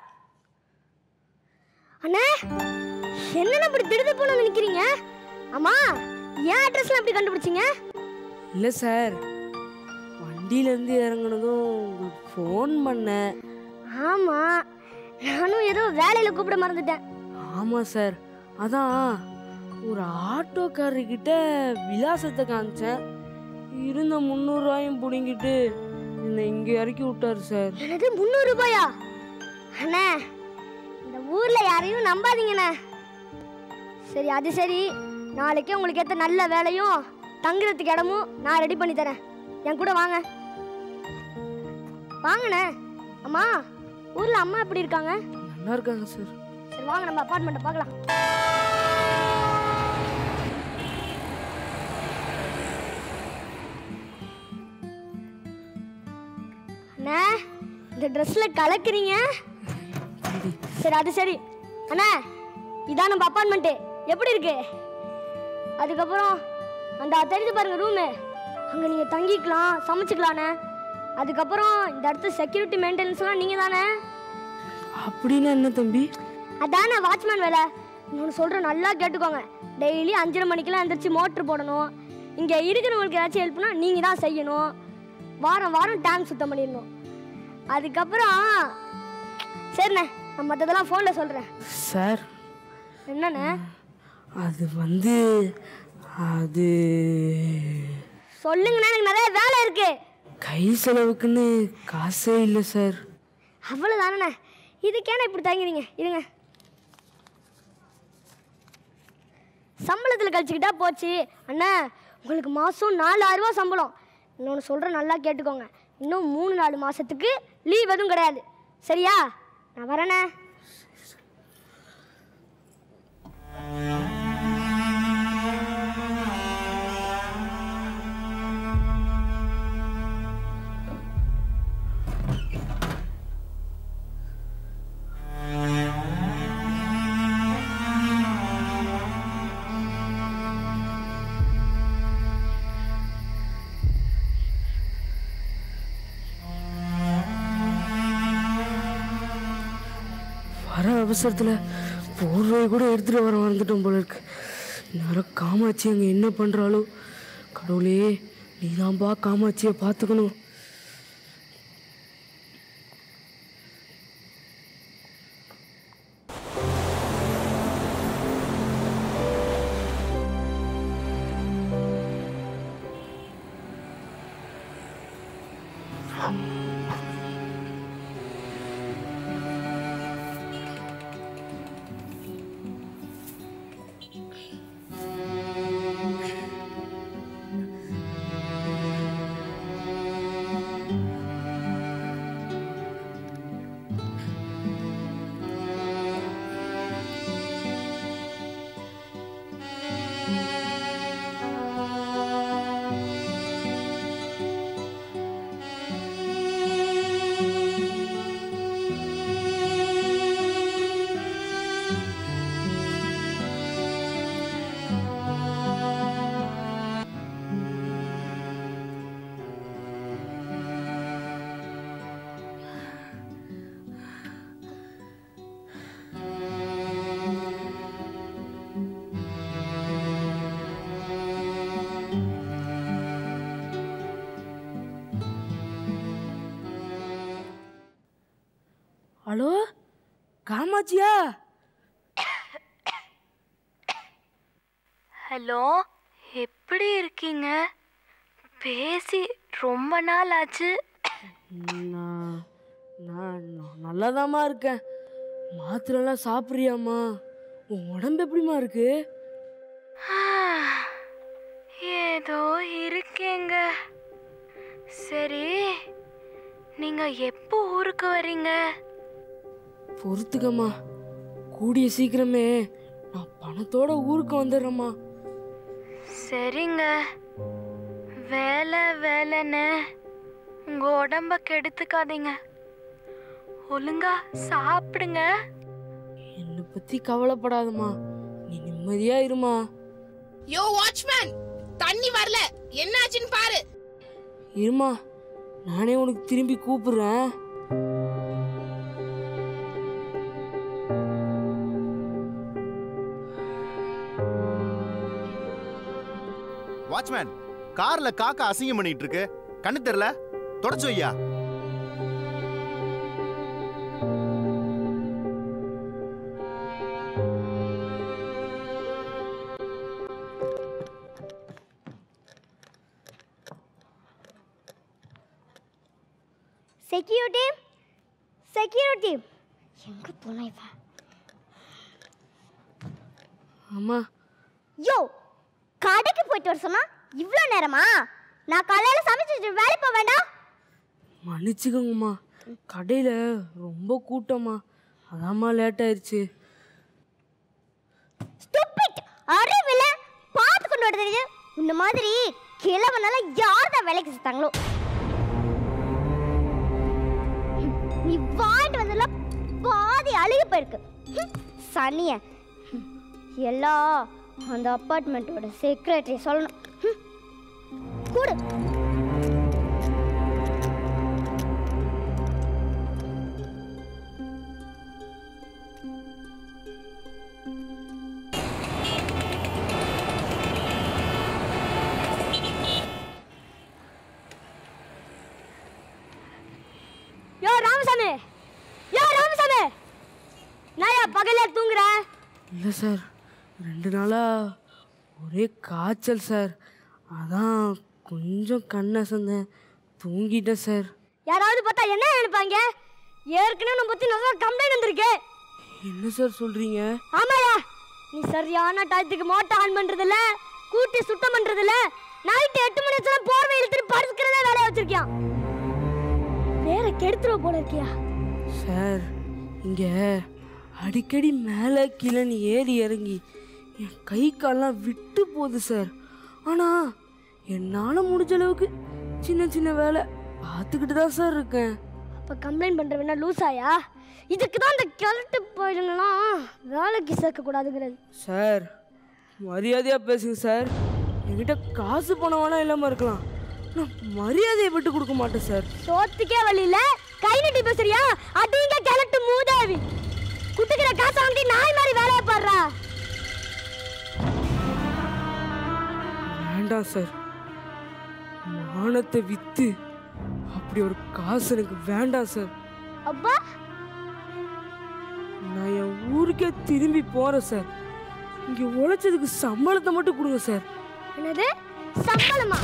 அண்ணே என்னண்ணே இப்படி திடுது போன நினைக்கிறீங்க அம்மா ஏன் அட்ரஸ்லாம் எப்படி கண்டுபிடிச்சீங்க இல்லை சார் வண்டியிலேருந்து இறங்குனதும் உங்களுக்கு ஃபோன் பண்ணேன் ஆமா நானும் ஏதோ வேலையில கூப்பிட மறந்துட்டேன் ஆமாம் சார் அதான் ஒரு ஆட்டோக்காரர்கிட்ட விலாசத்தை காமிச்சேன் இருந்த முந்நூறுரூவாயும் பிடுங்கிட்டு என்னை இங்கே இறக்கி விட்டாரு சார் என்னது முந்நூறு ரூபாயா அண்ணே இந்த ஊர்ல யாரையும் நம்பாதீங்கண்ணே சரி அது சரி நாளைக்கே உங்களுக்கு ஏற்ற நல்ல வேலையும் தங்குறதுக்கு இடமும் நான் ரெடி பண்ணி தரேன் என் கூட வாங்க வாங்கண்ணே அம்மா ஊர்ல அம்மா எப்படி இருக்காங்க நல்லா இருக்காங்க சார் சரி வாங்க நம்ம அப்பார்ட்மெண்ட்டை பார்க்கலாம் அண்ணா இந்த ட்ரெஸ்ல கலக்குறீங்க சரி அது சரி அண்ணா இதான் நம்ம அப்பார்ட்மெண்ட்டு எப்படி இருக்கு அதுக்கப்புறம் அந்த தெரிஞ்சு பாருங்க ரூமு அங்கே நீங்கள் தங்கிக்கலாம் சமைச்சிக்கலாண்ணே அதுக்கப்புறம் இந்த இடத்து செக்யூரிட்டி மெயின்டெனன்ஸ்லாம் நீங்கள் தானே அப்படின்னா என்ன தம்பி அதானே வாட்ச்மேன் வேலை இன்னொன்று சொல்கிறேன் நல்லா கேட்டுக்கோங்க டெய்லி அஞ்சரை மணிக்கெல்லாம் எந்திரிச்சு மோட்ரு போடணும் இங்கே இருக்கிறவங்களுக்கு ஏதாச்சும் ஹெல்ப்னா நீங்கள் தான் செய்யணும் வாரம் வாரம் டேங்க் சுத்தம் பண்ணிடணும் அதுக்கப்புறம் சரிண்ணே நான் மற்றதெல்லாம் ஃபோனில் சொல்கிறேன் சார் என்னண்ணே அது வந்து அது சொல்லுங்கண்ணே எனக்கு நிறைய வேலை இருக்கு கை செலவுக்குன்னு காசே இல்லை சார் அவ்வளோதானண்ணே இதுக்கேண்ணே இப்படி தங்குறீங்க இருங்க சம்பளத்தில் கழிச்சுக்கிட்டா போச்சு அண்ணா உங்களுக்கு மாதம் நாலாயிரம் ரூபா சம்பளம் இன்னொன்று சொல்கிறேன் நல்லா கேட்டுக்கோங்க இன்னும் மூணு நாலு மாதத்துக்கு லீவ் எதுவும் கிடையாது சரியா நான் வரேண்ணே வர அவசரத்தில் போர்வை கூட எடுத்துகிட்டு வர வந்துட்டோம் போல இருக்கு நேரம் காமாட்சி அங்கே என்ன பண்ணுறாளோ கடவுளே நீதான்பா காமாட்சியை பார்த்துக்கணும் ஹலோ காமாட்சியா ஹலோ எப்படி இருக்கீங்க பேசி ரொம்ப நாள் ஆச்சு நான் நான் நல்லாதாம்மா இருக்கேன் மாத்திரைலாம் சாப்பிட்றியாம்மா உன் உடம்பு எப்படிம்மா இருக்கு ஏதோ இருக்கேங்க சரி நீங்க எப்போ ஊருக்கு வரீங்க பொறுத்துக்கம்மா கூடிய சீக்கிரமே நான் பணத்தோட ஊருக்கு வந்துடுறேம்மா சரிங்க வேலை வேலைன்னு உங்க உடம்ப கெடுத்துக்காதீங்க ஒழுங்கா சாப்பிடுங்க என்னை பத்தி கவலைப்படாதம்மா நீ நிம்மதியா இருமா யோ வாட்ச்மேன் தண்ணி வரல என்னாச்சுன்னு பாரு இருமா நானே உனக்கு திரும்பி கூப்பிடுறேன் வாட்ச்மேன் கார்ல காக்கா அசிங்கம் பண்ணிட்டு இருக்கு கண்ணு தெரியல தொடச்சு வையா செக்யூரிட்டி செக்யூரிட்டி எங்க போனா இவன் அம்மா யோ கடைக்கு போயிட்டு வர சொன்னா இவ்வளோ நேரமா நான் காலையில சமைச்சிட்டு வேலை போக வேண்டாம் மன்னிச்சுக்கோங்கம்மா கடையில் ரொம்ப கூட்டம்மா அதாம்மா லேட் ஆயிடுச்சு ஸ்டூபிட் அறிவில்ல பார்த்து கொண்டு வர தெரியுது இந்த மாதிரி கிழவனால யார் தான் வேலைக்கு செத்தாங்களோ நீ வாங்கிட்டு வந்ததுல பாதி அழுகி போயிருக்கு ஹம், சனிய ஹம், எல்லாம் அந்த அப்பார்ட்மெண்ட்டோட செக்ரட்டரி சொல்லணும் ஹம், கூடு யோ ராமசாமி யோ ராமசாமி நாயா பகல தூங்குற இல்லை சார் ரெண்டு நாளாக ஒரே காய்ச்சல் சார் அதான் கொஞ்சம் கண்ணசந்தேன் தூங்கிட்டேன் சார் யாராவது பார்த்தா என்ன நினைப்பாங்க ஏற்கனவே நம்ம பத்தி நிறைய கம்ப்ளைண்ட் வந்திருக்கு என்ன சார் சொல்கிறீங்க ஆமாயா நீ சரியான டயத்துக்கு மோட்டர் ஆன் பண்றது இல்ல கூட்டி சுத்தம் பண்றது இல்ல நைட் எட்டு மணி வச்சுலாம் போர்வை இழுத்துட்டு படுக்கிறதே வேலையா வச்சிருக்கியான் வேற கெடுத்துருவ போல இருக்கியா சார் இங்கே அடிக்கடி மேலே கீழேன்னு ஏறி இறங்கி என் கை கால்லாம் விட்டு போகுது சார் ஆனால் என்னால் முடிஞ்ச அளவுக்கு சின்ன சின்ன வேலை பார்த்துக்கிட்டு தான் சார் இருக்கேன் அப்ப கம்ப்ளைண்ட் பண்ற வேணா லூசாயா இதுக்கு தான் இந்த கிழட்டு போயிடுங்களாம் வேலைக்கு சேர்க்க கூடாதுங்கிறது சார் மரியாதையாக பேசுங்க சார் என்கிட்ட காசு பணம் வேணா இல்லாமல் இருக்கலாம் நான் மரியாதையை விட்டு கொடுக்க மாட்டேன் சார் சோத்துக்கே வழி இல்ல கை நீட்டி பேசுறியா அடிங்க கிழட்டு மூதாவி குட்டுக்கிற காசை வாங்கி நாய் மாதிரி வேலையை பாடுறா வேண்டாம் சார் மானத்தை வித்து அப்படி ஒரு காசு எனக்கு வேண்டாம் சார் அப்பா நான் என் ஊருக்கே திரும்பி போறேன் சார் இங்க உழைச்சதுக்கு சம்பளத்தை மட்டும் கொடுங்க சார் என்னது சம்பளமா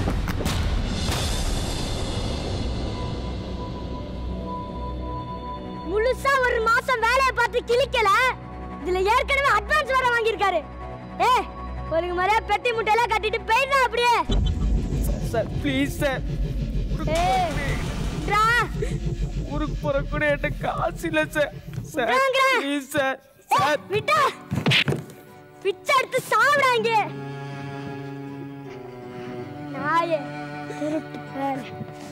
முழுசா ஒரு மாசம் வேலையை பார்த்து கிழிக்கல இதுல ஏற்கனவே அட்வான்ஸ் வேற வாங்கியிருக்காரு ஏ ஒரு மாதிரியா பெட்டி முட்டையெல்லாம் கட்டிட்டு போயிடா அப்படியே சார் ப்ளீஸ் சார் ஏய், ட்ரா. ஊருக்கு போற கூட என்கிட்ட காசு இல்லை சார் சார் வாங்குறேன். ப்ளீஸ் சார் ஏய், விட்டா பிச்சை எடுத்து சாப்பிடாங்க நாயே திருட்டு பேர்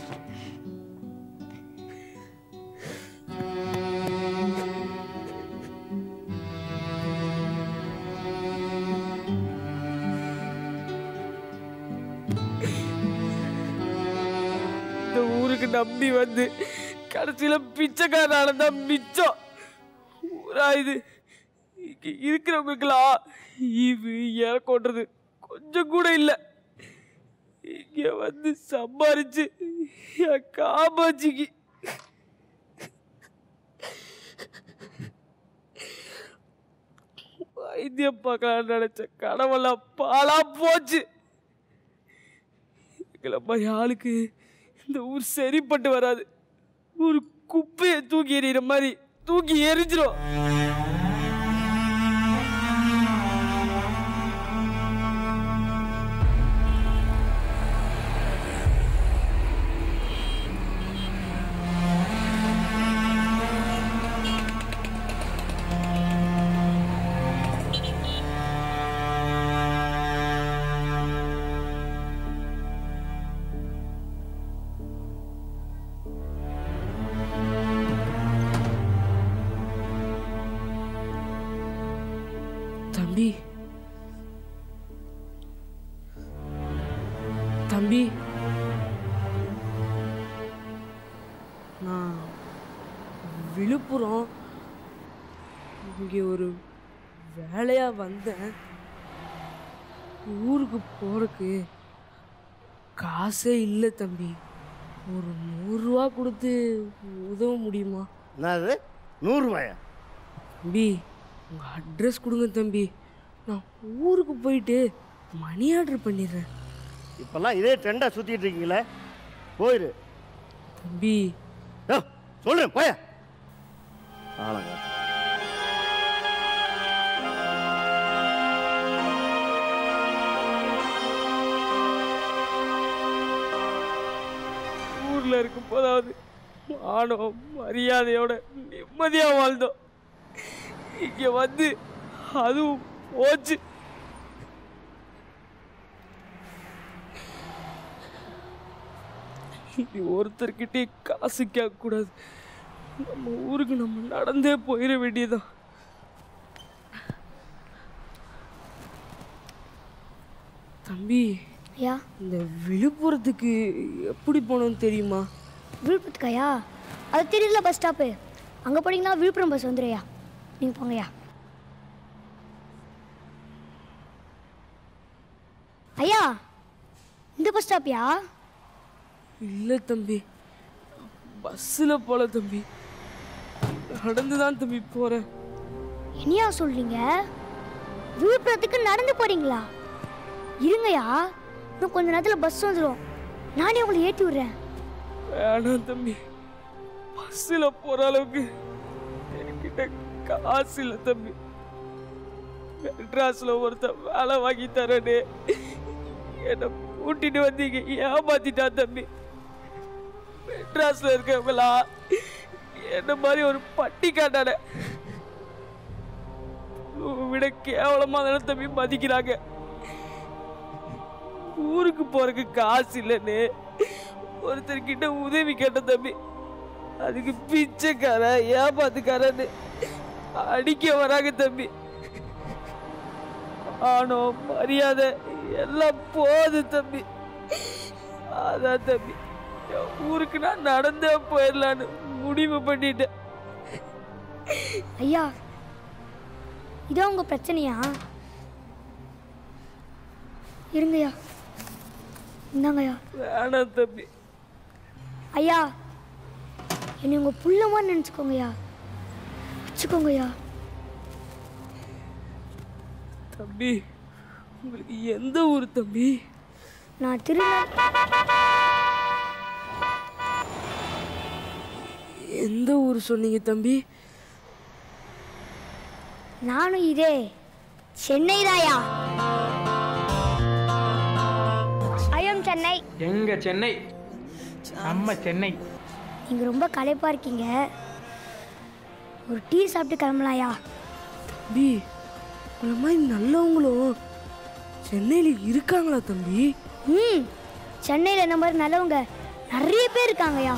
இந்த ஊருக்கு நம்பி வந்து கடைசியில பிச்சைக்காரனால தான் மிச்சம் ஊரா இது இங்க இருக்கிறவங்களுக்கெல்லாம் ஈவு இறக்கோன்றது கொஞ்சம் கூட இல்லை இங்க வந்து சம்பாரிச்சு என் காமாட்சிக்கு வைத்தியம் பார்க்கலாம்னு நினைச்ச கனவெல்லாம் பாலா போச்சு எங்களை மாதிரி ஆளுக்கு இந்த ஊர் சரிப்பட்டு வராது ஒரு குப்பையை தூக்கி எறிகிற மாதிரி தூக்கி எரிஞ்சிரும் தம்பி தம்பி நான் விழுப்புரம் இங்கே ஒரு வேலையா வந்தேன் ஊருக்கு போறதுக்கு காசே இல்லை தம்பி ஒரு நூறுரூவா கொடுத்து உதவ முடியுமா என்னது நூறுரூவாயா தம்பி உங்கள் அட்ரஸ் கொடுங்க தம்பி நான் ஊருக்கு போயிட்டு மணி ஆர்டர் பண்ணிடுறேன் இப்பெல்லாம் இதே ட்ரெண்டாக சுற்றிட்டு இருக்கீங்களே போயிரு தம்பி சொல்கிறேன் போய ஆளுங்க ஊரில் இருக்கும் போதாவது மானம் மரியாதையோட நிம்மதியாக வாழ்ந்தோம் இங்கே வந்து அதுவும் போச்சு இனி ஒருத்தர்கிட்டே காசு கேட்கக்கூடாது நம்ம ஊருக்கு நம்ம நடந்தே போயிட வேண்டியதுதான் தம்பி ஐயா இந்த விழுப்புரத்துக்கு எப்படி போகணும்னு தெரியுமா விழுப்புரத்துக்காயா அது தெரியல பஸ் ஸ்டாப்பு அங்கே போனீங்கன்னா விழுப்புரம் பஸ் வந்துடுயா நீங்கள் போங்கய்யா ஐயா இந்த பஸ் ஸ்டாப்யா இல்லை தம்பி பஸ்ஸில் போல தம்பி நடந்து தான் தம்பி போகிறேன் என்னையா சொல்றீங்க விழுப்புரத்துக்கு நடந்து போறீங்களா இருங்கய்யா இன்னும் கொஞ்ச நேரத்தில் பஸ் வந்துடும் நானே உங்களை ஏற்றி விடுறேன் வேணாம் தம்பி பஸ்ஸில் போகிற அளவுக்கு என்கிட்ட காசு இல்லை தம்பி மெட்ராஸில் ஒருத்தன் வேலை வாங்கி தரேன்னு என்னை கூட்டிட்டு வந்தீங்க ஏமாத்திட்டான் தம்பி மெட்ராஸில் இருக்கவங்களா என்ன மாதிரி ஒரு பட்டி காட்டான விட கேவலமா தானே தம்பி மதிக்கிறாங்க ஊருக்கு போறதுக்கு காசு இல்லைன்னு ஒருத்தர்கிட்ட உதவி கேட்ட தம்பி அதுக்கு பிச்சைக்கார ஏமாத்துக்காரன்னு அடிக்க வராங்க தம்பி ஆனோ மரியாதை எல்லாம் போகுது தம்பி அதான் தம்பி என் ஊருக்கு நான் நடந்தே போயிடலான்னு முடிவு பண்ணிட்டேன் ஐயா இதான் உங்க பிரச்சனையா இருங்கய்யா இந்தாங்கய்யா வேணாம் தம்பி ஐயா என்னை உங்க புள்ளமா நினச்சிக்கோங்கய்யா வச்சுக்கோங்கய்யா தம்பி உங்களுக்கு எந்த ஊர் தம்பி நான் திருநெல் எந்த ஊர் சொன்னீங்க தம்பி நானும் இதே சென்னை தாயா ஐயம் சென்னை எங்க சென்னை நம்ம சென்னை நீங்க ரொம்ப களைப்பா இருக்கீங்க ஒரு டீ சாப்பிட்டு கிளம்பலாயா தம்பி உங்களை மாதிரி நல்லவங்களும் சென்னையில் இருக்காங்களா தம்பி ம் சென்னையில் இந்த மாதிரி நல்லவங்க நிறைய பேர் இருக்காங்கய்யா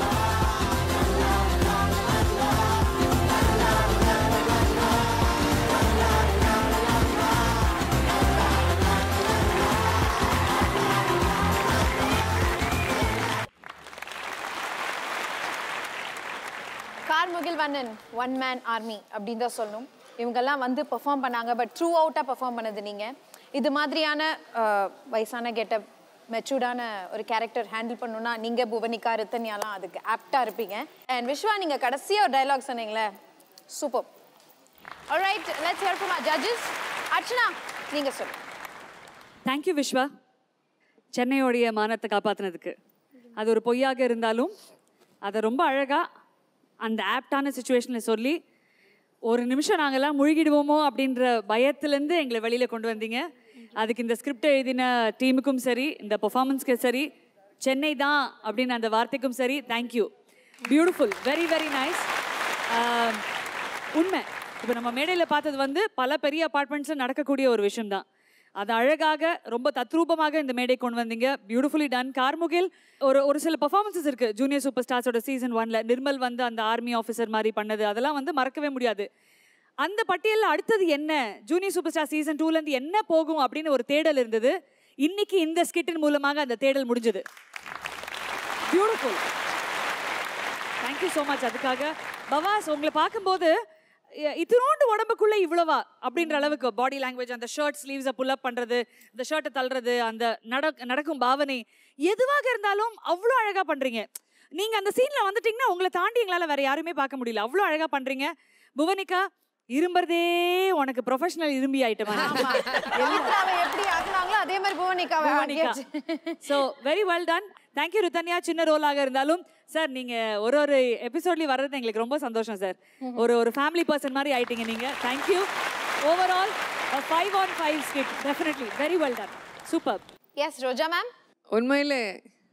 Karmugil Vannan one man army அப்படின்னு தான் சொல்லணும் இவங்கெல்லாம் வந்து பெர்ஃபார்ம் பண்ணாங்க பட் த்ரூ அவுட்டாக பெர்ஃபார்ம் பண்ணது நீங்கள் இது மாதிரியான அஹ், வயசான கெட்டப் மெச்சூர்டான ஒரு கேரக்டர் ஹேண்டில் பண்ணணும்னா நீங்கள் புவனிகா ரித்தன்யாலாம் அதுக்கு ஆப்டாக இருப்பீங்க அண்ட் விஸ்வா நீங்கள் கடைசியாக ஒரு டயலாக் சொன்னீங்களே super alright let's hear from judges Archana நீங்கள் சொல்லுங்கள் தேங்க்யூ விஸ்வா சென்னையோடைய மானத்தை காப்பாற்றினதுக்கு அது ஒரு பொய்யாக இருந்தாலும் அதை ரொம்ப அழகாக அந்த ஆப்டான சுச்சுவேஷனில் சொல்லி ஒரு நிமிஷம் நாங்கள்லாம் முழுகிடுவோமோ அப்படின்ற பயத்துலேருந்து எங்களை வெளியில் கொண்டு வந்தீங்க அதுக்கு இந்த ஸ்கிரிப்ட் எழுதின டீமுக்கும் சரி இந்த பெர்ஃபார்மன்ஸ்க்கு சரி சென்னை தான் அப்படின்னு அந்த வார்த்தைக்கும் சரி thank you beautiful very very nice உண்மை இப்போ நம்ம மேடையில் பார்த்தது வந்து பல பெரிய அப்பார்ட்மெண்ட்ஸில் நடக்கக்கூடிய ஒரு விஷயம்தான் அது அழகாக ரொம்ப தத்ரூபமாக இந்த மேடை கொண்டு வந்தீங்க பியூட்டிஃபுல்லி டன் கார்முகில் ஒரு ஒரு சில பர்ஃபார்மன்ஸஸ் இருக்கு ஜூனியர் சூப்பர் ஸ்டார்ஸோட சீசன் ஒன்ல நிர்மல் வந்து அந்த ஆர்மி ஆஃபீஸர் மாதிரி பண்ணது அதெல்லாம் வந்து மறக்கவே முடியாது அந்த பட்டியலில் அடுத்தது என்ன ஜூனியர் சூப்பர் ஸ்டார் சீசன் டூல இருந்து என்ன போகும் அப்படின்னு ஒரு தேடல் இருந்தது இன்னைக்கு இந்த ஸ்கிட்டின் மூலமாக அந்த தேடல் முடிஞ்சது பியூட்டிஃபுல் தேங்க்யூ ஸோ மச் அதுக்காக பவாஸ் உங்களை பார்க்கும்போது இ- இத்தினோண்டு உடம்புக்குள்ள இவ்வளவா அப்படின்ற அளவுக்கு பாடி லாங்குவேஜ் அந்த ஷர்ட் ஸ்லீவ்ஸை புல் அப் பண்றது இந்த ஷர்ட்டை தள்ளுறது அந்த நடக் நடக்கும் பாவனை எதுவாக இருந்தாலும் அவ்வளோ அழகா பண்றீங்க நீங்க அந்த சீன்ல வந்துட்டீங்கன்னா உங்களை தாண்டி எங்களால வேற யாருமே பார்க்க முடியல அவ்வளோ அழகா பண்றீங்க புவனிகா இரும்பறதே உனக்கு ப்ரொஃபஷனல் இரும்பி ஐட்டமா பவித்ராவை எப்படி ஆக்குனாங்களோ அதே மாதிரி புவனிகாவை புவனிகா ஆக்கியாச்சு. So very well done thank you Ruthanya சின்ன ரோலாக இருந்தாலும் சார் நீங்க ஒரு ஒரு எபிசோட்லயும் வர்றது எங்களுக்கு ரொம்ப சந்தோஷம் சார் ஒரு ஒரு ஃபேமிலி பர்சன் மாதிரி ஆயிட்டீங்க நீங்க thank you overall five on five skit definitely very well done super yes Roja ma'am உண்மையிலே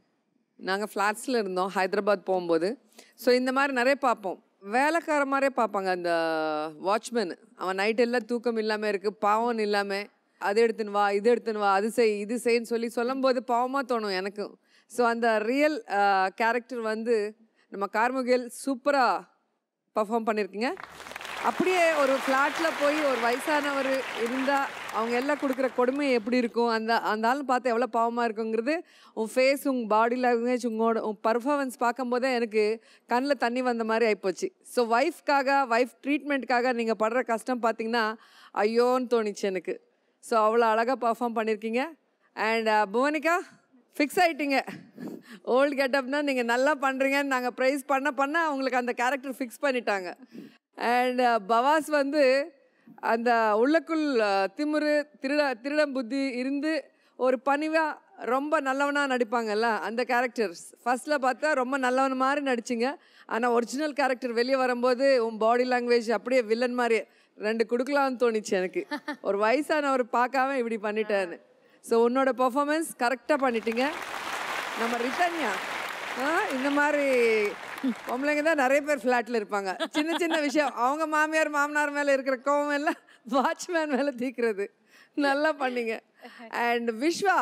நாங்கள் ஃப்ளாட்ஸில் இருந்தோம் ஹைதராபாத் போகும்போது ஸோ இந்த மாதிரி நிறைய பார்ப்போம் வேலைக்கார மாதிரியே பார்ப்பாங்க அந்த வாட்ச்மேன் அவன் நைட் எல்லாம் தூக்கம் இல்லாமல் இருக்குது பாவம் இல்லாமல் அது எடுத்துன்னு வா இது எடுத்துன்னு வா அது செய் இது செய்ன்னு சொல்லி சொல்லும்போது பாவமாக தோணும் எனக்கும் ஸோ அந்த ரியல் கேரக்டர் வந்து நம்ம கார்முகில் சூப்பராக பர்ஃபார்ம் பண்ணியிருக்கீங்க அப்படியே ஒரு ஃப்ளாட்டில் போய் ஒரு வயசானவர் இருந்தால் அவங்க எல்லாம் கொடுக்குற கொடுமை எப்படி இருக்கும் அந்த அந்த ஆள் பார்த்து எவ்வளோ பாவமாக இருக்குங்கிறது உன் ஃபேஸ் உன் பாடி லாங்குவேஜ் உங்களோட உன் பர்ஃபார்மன்ஸ் பார்க்கும்போதே எனக்கு கண்ணில் தண்ணி வந்த மாதிரி ஆயிப்போச்சு ஸோ ஒய்ஃப்காக ஒய்ஃப் ட்ரீட்மெண்ட்காக நீங்கள் படுற கஷ்டம் பார்த்தீங்கன்னா ஐயோன்னு தோணுச்சு எனக்கு ஸோ அவ்வளோ அழகாக பர்ஃபார்ம் பண்ணியிருக்கீங்க அண்ட் புவனிகா ஃபிக்ஸ் ஆயிட்டீங்க ஓல்டு கெட்டப்னா நீங்கள் நல்லா பண்ணுறீங்கன்னு நாங்கள் ப்ரைஸ் பண்ண பண்ண அவங்களுக்கு அந்த கேரக்டர் ஃபிக்ஸ் பண்ணிட்டாங்க அண்ட் பவாஸ் வந்து அந்த உள்ளக்குள் அஹ், திமிரு திருட திருடம் புத்தி இருந்து ஒரு பணிவாக ரொம்ப நல்லவனாக நடிப்பாங்கல்ல அந்த கேரக்டர்ஸ் ஃபர்ஸ்ட்டில் பார்த்தா ரொம்ப நல்லவன் மாதிரி நடிச்சிங்க ஆனால் ஒரிஜினல் கேரக்டர் வெளியே வரும்போது உன் பாடி லாங்குவேஜ் அப்படியே வில்லன் மாதிரி ரெண்டு கொடுக்கலாம்னு தோணுச்சு எனக்கு ஒரு வயசானவர் பார்க்காம இப்படி பண்ணிட்டேன்னு ஸோ உன்னோட பெர்ஃபார்மன்ஸ் கரெக்டாக பண்ணிட்டீங்க நம்ம ரிதன்யா ஆ, இந்த மாதிரி பொம்பளைங்க தான் நிறைய பேர் ஃப்ளாட்டில் இருப்பாங்க சின்ன சின்ன விஷயம் அவங்க மாமியார் மாமனார் மேலே இருக்கிற கோவம் எல்லாம் வாட்ச்மேன் மேலே தீக்கிறது நல்லா பண்ணீங்க அண்ட் விஸ்வா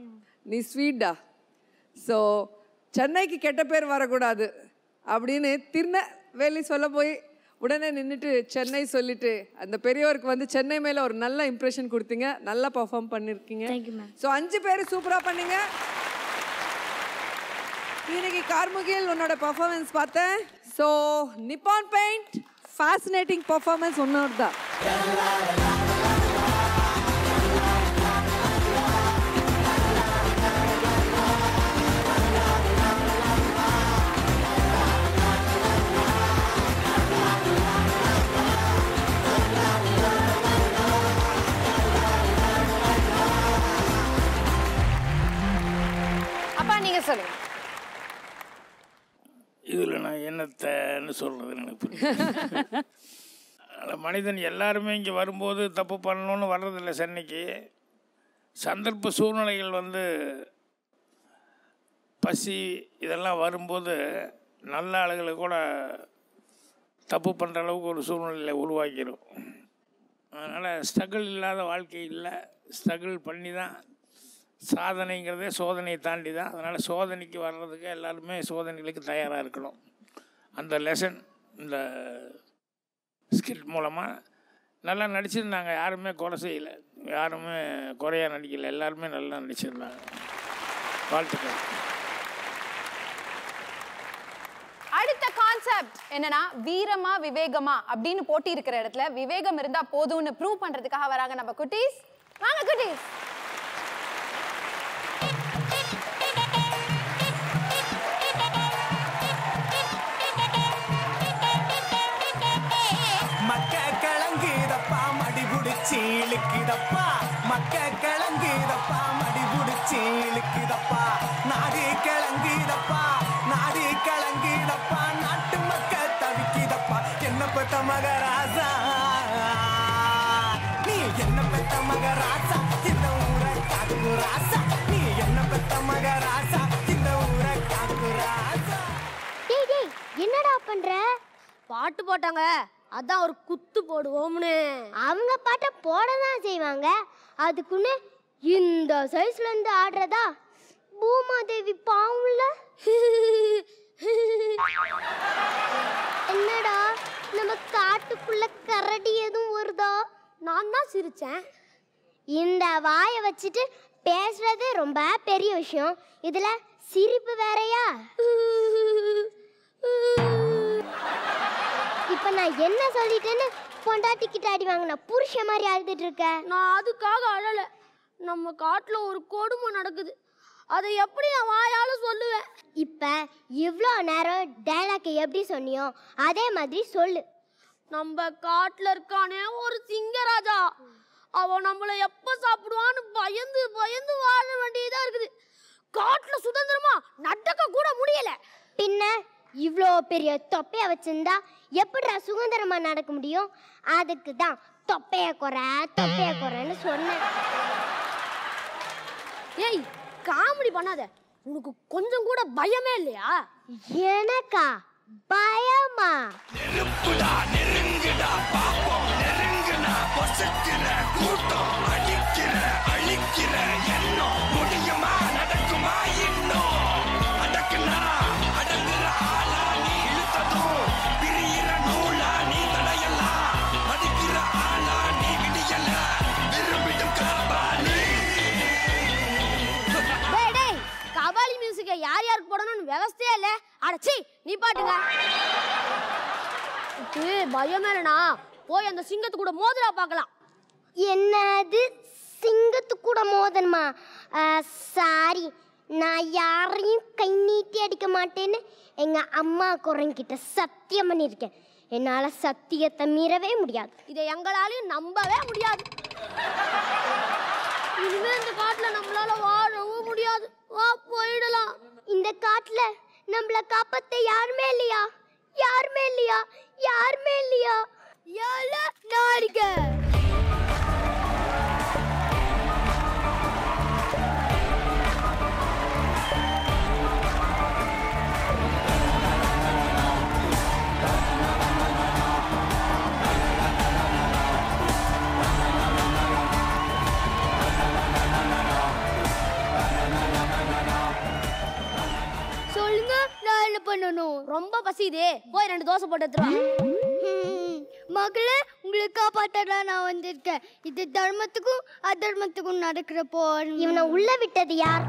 நீ ஸ்வீட்டா ஸோ சென்னைக்கு கெட்ட பேர் வரக்கூடாது அப்படின்னு திருநெல்வேலி சொல்ல போய் உடனே நின்றுட்டு சென்னை சொல்லிட்டு அந்த பெரியவருக்கு வந்து சென்னை மேலே ஒரு நல்ல இம்ப்ரெஷன் கொடுத்தீங்க நல்லா பர்ஃபார்ம் பண்ணியிருக்கீங்க ஸோ அஞ்சு பேர் சூப்பராக பண்ணீங்க இன்னைக்கு கார்முகில் உன்னோட பர்ஃபார்மன்ஸ் பார்த்தேன் so Nippon Paint fascinating performance உன்னோட தான் அப்பா நீங்க சொல்லுங்க இதில் நான் என்னத்தைன்னு சொல்கிறதுன்னு எனக்கு புரியல அதனால மனிதன் எல்லாருமே இங்கே வரும்போது தப்பு பண்ணணும்னு வர்றதில்ல சென்னைக்கு சந்தர்ப்ப சூழ்நிலைகள் வந்து பசி இதெல்லாம் வரும்போது நல்ல ஆளுகளை கூட தப்பு பண்ணுற அளவுக்கு ஒரு சூழ்நிலையை உருவாக்கிடும் அதனால் ஸ்ட்ரகிள் இல்லாத வாழ்க்கை இல்லை ஸ்ட்ரகிள் பண்ணி தான் சாதனைங்கிறதே சோதனையை தாண்டி தான் அதனால் சோதனைக்கு வர்றதுக்கு எல்லாருமே சோதனைகளுக்கு தயாராக இருக்கணும் அந்த லெசன் இந்த ஸ்கிட் மூலமாக நல்லா நடிச்சிருந்தாங்க யாருமே குறை செய்யலை யாருமே குறையா நடிக்கல எல்லாருமே நல்லா நடிச்சிருந்தாங்க வாழ்த்துக்கள் அடுத்த கான்செப்ட் என்னன்னா வீரமா விவேகமா அப்படின்னு போட்டி இருக்கிற இடத்துல விவேகம் இருந்தா போதும்னு ப்ரூவ் பண்றதுக்காக வராங்க நம்ம குட்டீஸ் வாங்க குட்டீஸ் மக்க கலங்குதப்பா மடி புடிச்சு இழுக்குதப்பா மக்க கலங்குதப்பா மடி புடிச்சு இழுக்குதப்பா நாடு கலங்குதப்பா நாடு கலங்குதப்பா நாட்டு மக்க தவிக்குதப்பா என்ன பெத்த மகராசா நீ என்ன பெத்த மகராசா இந்த ஊரை காக்கு ராசா நீ என்ன பெத்த மகராசா இந்த ஊரை காக்கு ராசா டேய் டேய் என்னடா பண்ற பாட்டு போட்டாங்க அதான் ஒரு குத்து போடுவோம்னு அவங்க பாட்டை போட தான் செய்வாங்க அதுக்குன்னு இந்த சைஸ்ல இருந்து ஆடுறதா பூமாதேவி பாவம்ல என்னடா நம்ம காட்டுக்குள்ள கரடி எதுவும் வருதா நான் தான் சிரிச்சேன் இந்த வாயை வச்சுட்டு பேசுறது ரொம்ப பெரிய விஷயம் இதுல சிரிப்பு வேறயா இப்ப நான் என்ன சொல்லிட்டேன்னு பொண்டாட்டி கிட்ட அடி வாங்கின புருஷன் மாதிரி அழுதுட்டு இருக்க நான் அதுக்காக அழல நம்ம காட்டுல ஒரு கொடுமை நடக்குது அதை எப்படி நான் வாயால சொல்லுவேன் இப்ப இவ்வளோ நேரம் டைலாக் எப்படி சொன்னியோ அதே மாதிரி சொல்லு நம்ம காட்டுல இருக்கானே ஒரு சிங்கராஜா அவன் நம்மள எப்ப சாப்பிடுவான்னு பயந்து பயந்து வாழ வேண்டியதா இருக்குது காட்டுல சுதந்திரமா நடக்க கூட முடியல பின்ன இவ்வளோ பெரிய தொப்பைய வச்சிருந்தா எப்படிடா சுதந்திரமா நடக்க முடியும் அதுக்கு தான் தொப்பைய குறை தொப்பைய குறைன்னு சொன்னேன் ஏய் காமெடி பண்ணாத உனக்கு கொஞ்சம் கூட பயமே இல்லையா எனக்கா பயமா நெருப்புடா நெருங்குடா பாப்போம் நெருங்குனா பொசுக்கிற கூட்டம் அடிக்கிற அழிக்கிற எண்ணம் முடியுமா நடக்குமா இன்னும் அடக்குனா அடங்குற ஆளா நீ இழுத்ததும் பிரியிற நூலா நீ தடையலாம் மதிக்கிற ஆளா நீ விடியல விரும்பிடும் காபாலி டேய் டேய் கபாலி மியூசிக்கை யார் யாருக்கு போடணும்னு விவஸ்தையே இல்ல அடச்சி நீ பாட்டுங்க இது பயமே இல்லைனா போய் அந்த சிங்கத்து கூட மோதிரா பார்க்கலாம் என்னது சிங்கத்து கூட மோதனுமா சாரி நான் யாரையும் கை நீட்டி அடிக்க மாட்டேன்னு எங்க அம்மா குரங்கிட்ட சத்தியம் பண்ணியிருக்கேன் என்னால சத்தியத்தை மீறவே முடியாது இதை எங்களாலையும் நம்பவே முடியாது இனிமே இந்த காட்டுல நம்மளால வாழவும் முடியாது வா போயிடலாம் இந்த காட்டுல நம்மள காப்பாத்த யாருமே இல்லையா யாருமே இல்லையா யாருமே இல்லையா யால நாரிக்க சொல்லுங்க நான் என்ன பண்ணணும் ரொம்ப பசியுது போய் ரெண்டு தோசை போட்டு எடுத்துருவா மகளே உங்களை காப்பாத்தடா நான் வந்திருக்கேன் இது தர்மத்துக்கும் அதர்மத்துக்கும் நடக்கிற போர் இவனை உள்ள விட்டது யார்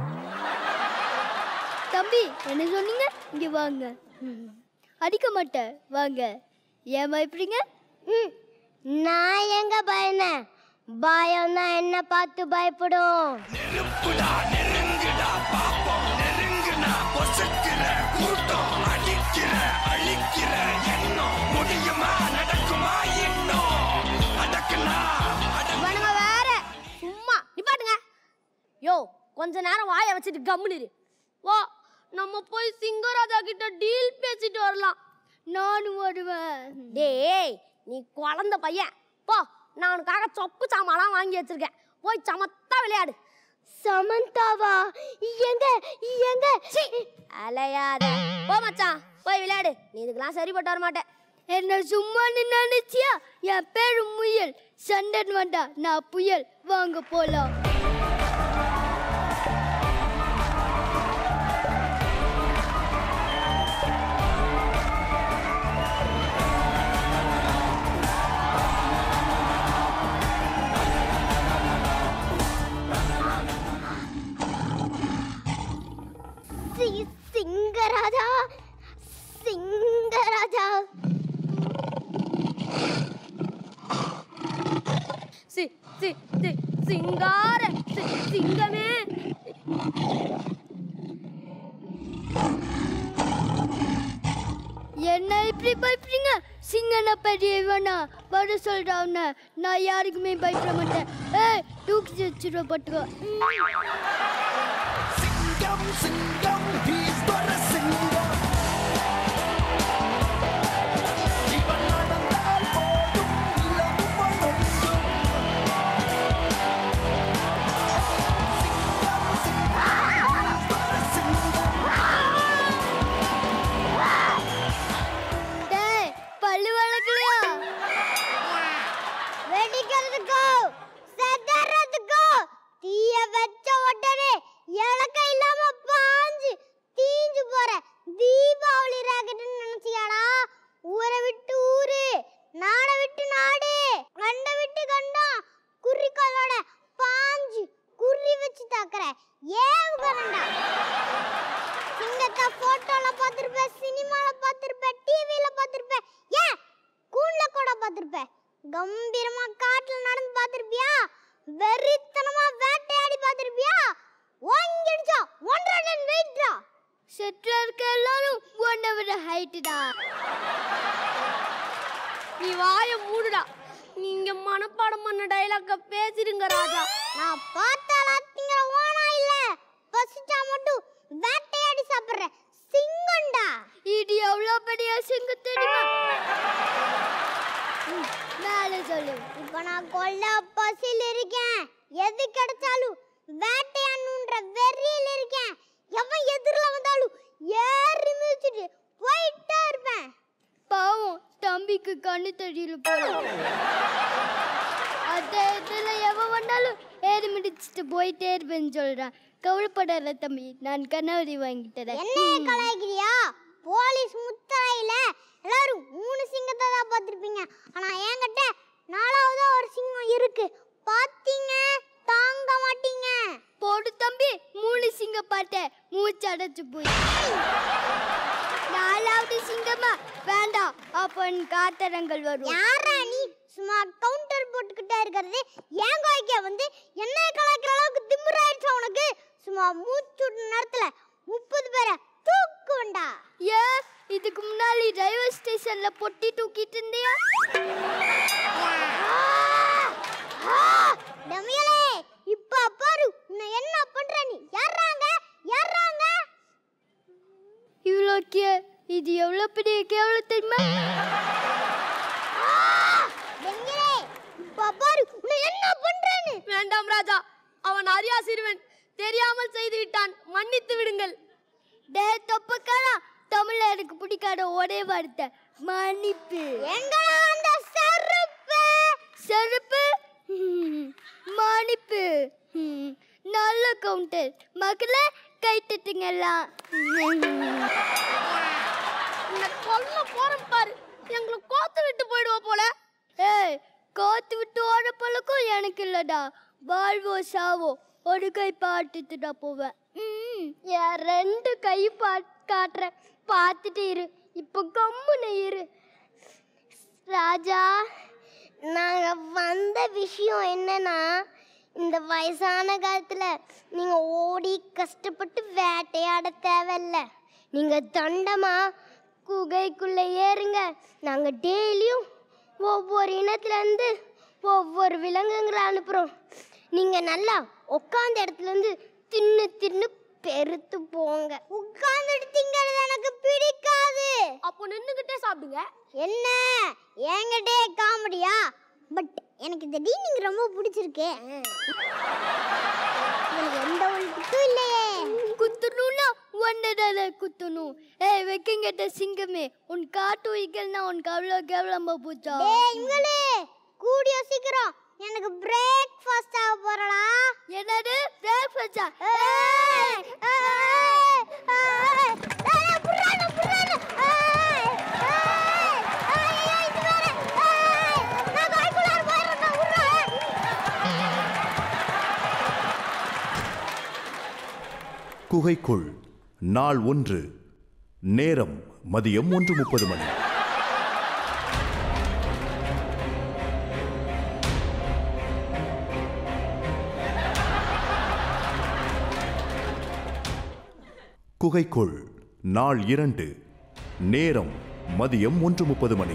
தம்பி என்ன சொன்னீங்க இங்க வாங்க அடிக்க மாட்டேன் வாங்க ஏன் பயப்படுறீங்க ம், நான் எங்க பயந்தேன் பயம் தான் என்ன பார்த்து பயப்படும் நெருப்புடா நெருங்குடா பாப்போம் நெருங்குனா பொசுக்கிற கூட்டம் அடிக்கிற அழிக்கிற எண்ணம் முடியுமா நடக்குமா இன்னும் அடக்குனா இவனுங்க வேற சும்மா நிப்பாட்டுங்க யோ கொஞ்ச நேரம் வாயை வச்சுட்டு கம்முனு இரு. வா நம்ம போய் சிங்கராஜா கிட்ட டீல் பேசிட்டு வரலாம் நானும் வருவேன் டேய் நீ குழந்த பையன் போ நான் உனக்காக சொப்பு சாமான்லாம் வாங்கி வச்சிருக்கேன் போய் சமத்தா விளையாடு சமந்தாவா எங்க எங்க அலையாத போ மச்சான் போய் விளையாடு நீ இதுக்கெல்லாம் சரிப்பட்டு வர மாட்டேன் என்ன சும்மா நினைச்சியா என் பேரு முயல் சண்டன் வந்தா நான் புயல் வாங்க போலாம் சி- சிங்கராஜா சிங்கராஜா சி சி சி சிங்கார சி சிங்கமே என்ன இப்படி பயப்படுறீங்க சிங்கன பெரியவனா வர சொல்றவன நான் யாருக்குமே பயப்பட மாட்டேன் ஏய் தூக்கி வச்சிருவ பட்டுக்கோ சிங்கம் சிங்கம் ஈஸ்வர சிங்கம் இவன் நடந்தால் போதும் இளமும் வளரும். டேய் பல்லு வளர்க்கலையா வெடிக்கிறதுக்கோ செதறதுக்கோ தீய வச்ச உடனே இலக்க இல்லாம பாஞ்சு பார்த்திருப்ப கம்பீரமா காட்டுல நடந்து பார்த்திருப்பியா வெறித்தனமா வேட்டையாடி பார்த்திருப்பியா ஓங்கிடுச்சா ஒன்றரை டன் வெயிட்ரா செட்டில் இருக்க எல்லாரும் உன்னை விட ஹைட்டுடா நீ வாயை மூடுடா நீங்க மனப்பாடம் பண்ண டைலாக்க பேசிடுங்க ராஜா நான் பார்த்தாலா திங்கிற ஓனா இல்ல பசிச்சா மட்டும் வேட்டையாடி சாப்பிடுற சிங்கம்டா இது எவ்வளோ பெரிய சிங்கு தெரியுமா ம், மேலே சொல்லு இப்ப நான் கொல்ல பசியில் இருக்கேன் எது கிடைச்சாலும் வேட்டையாடணுன்ற வெறியில் இருக்கேன் எவன் எதிரில் வந்தாலும் ஏறி மிதிச்சிட்டு போயிட்டே இருப்பேன் பாவம் தம்பிக்கு கண்ணு தெரியல போல அதே இதுல எவன் வந்தாலும் ஏறி மிதிச்சுட்டு போயிட்டே இருப்பேன்னு சொல்றான் கவலைப்படாத தம்பி நான் கண்ணாடி வாங்கி தரேன் என்ன கலாய்க்கிறியா போலீஸ் முத்தரையில எல்லாரும் மூணு சிங்கத்தை தான் பார்த்துருப்பீங்க ஆனா என்கிட்ட நாலாவதா ஒரு சிங்கம் இருக்கு பாத்தீங்க தாங்க மாட்டீங்க போடு தம்பி மூணு சிங்க பாட்டேன் மூச்சு அடைச்சு போய் நாலாவது சிங்கமா வேண்டாம் அப்போ காத்தரங்கள் வரும் யாரா நீ சும்மா கவுண்டர் போட்டுக்கிட்டே இருக்கிறது ஏன் கோய்க்க வந்து என்ன கலாய்க்கிற அளவுக்கு திமிராயிடுச்சா உனக்கு சும்மா மூச்சு விட்ட நேரத்துல முப்பது பேரை தூக்குண்டா ஏ இதுக்கு முன்னாடி ரயில்வே ஸ்டேஷன்ல பொட்டி தூக்கிட்டு இருந்தியா டமியலே இப்ப பாரு உன்னை என்ன பண்ற நீ யாராங்க யாராங்க இவ்வளோ கே இது எவ்வளோ பெரிய கேவலம் தெரியுமா டமியலே இப்ப பாரு உன்னை என்ன பண்றேன்னு வேண்டாம் ராஜா அவன் அரியா சிறுவன் தெரியாமல் செய்து விட்டான் மன்னித்து விடுங்கள் டே தொப்பக்காரா தமிழ்ல எனக்கு பிடிக்காத ஒரே வார்த்தை மன்னிப்பு எங்கடா அந்த செருப்பு செருப்பு ஹம், மன்னிப்பு ஹம், நல்ல கவுண்டர் மக்களே கை தட்டுங்கெல்லாம் உன்னை கொல்ல போறேன் பாரு எங்களை கோத்து விட்டு போயிடுவ போல ஏய் கோத்து விட்டு ஓட பழக்கம் எனக்கு இல்லடா வாழ்வோ சாவோ ஒரு கை பாட்டுட்டு நான் போவேன் ம், என் ரெண்டு கை பா காட்டுறேன் பார்த்துட்டு இரு இப்போ கம்முன்னு இரு ராஜா நாங்க வந்த விஷயம் என்னன்னா இந்த வயசான காலத்துல நீங்க ஓடி கஷ்டப்பட்டு வேட்டையாட தேவையில்ல நீங்க தண்டமா குகைக்குள்ள ஏறுங்க நாங்க டெய்லியும் ஒவ்வொரு இனத்துல இருந்து ஒவ்வொரு விலங்குகளை அனுப்புறோம் நீங்க நல்லா உட்காந்த இடத்துல இருந்து தின்னு தின்னு பெருத்து போங்க உட்கார்ந்துட்டு திங்கிறது எனக்கு பிடிக்காது அப்போ நின்றுக்கிட்டே சாப்பிடுங்க என்ன என்கிட்டே காமெடியா பட் எனக்கு திடீர்னு நீங்க ரொம்ப பிடிச்சிருக்கு எனக்கு எந்த ஒரு குத்தும் இல்லையே குத்தணும்னா ஒன்னதால குத்தணும் ஏய் வெக்கங்கட்ட சிங்கமே உன் காட்டு வைக்கல்னா உனக்கு அவ்வளோ கேவலமா போச்சா டேய் இவங்களே கூடிய சீக்கிரம் எனக்கு பிரேக்ஃபாஸ்ட் ஆக போறடா என்னது பிரேக்ஃபாஸ்டா குகைக்குள் நாள் ஒன்று நேரம் மதியம் ஒன்று முப்பது மணி குகைக்குள் நாள் இரண்டு நேரம் மதியம் ஒன்று முப்பது மணி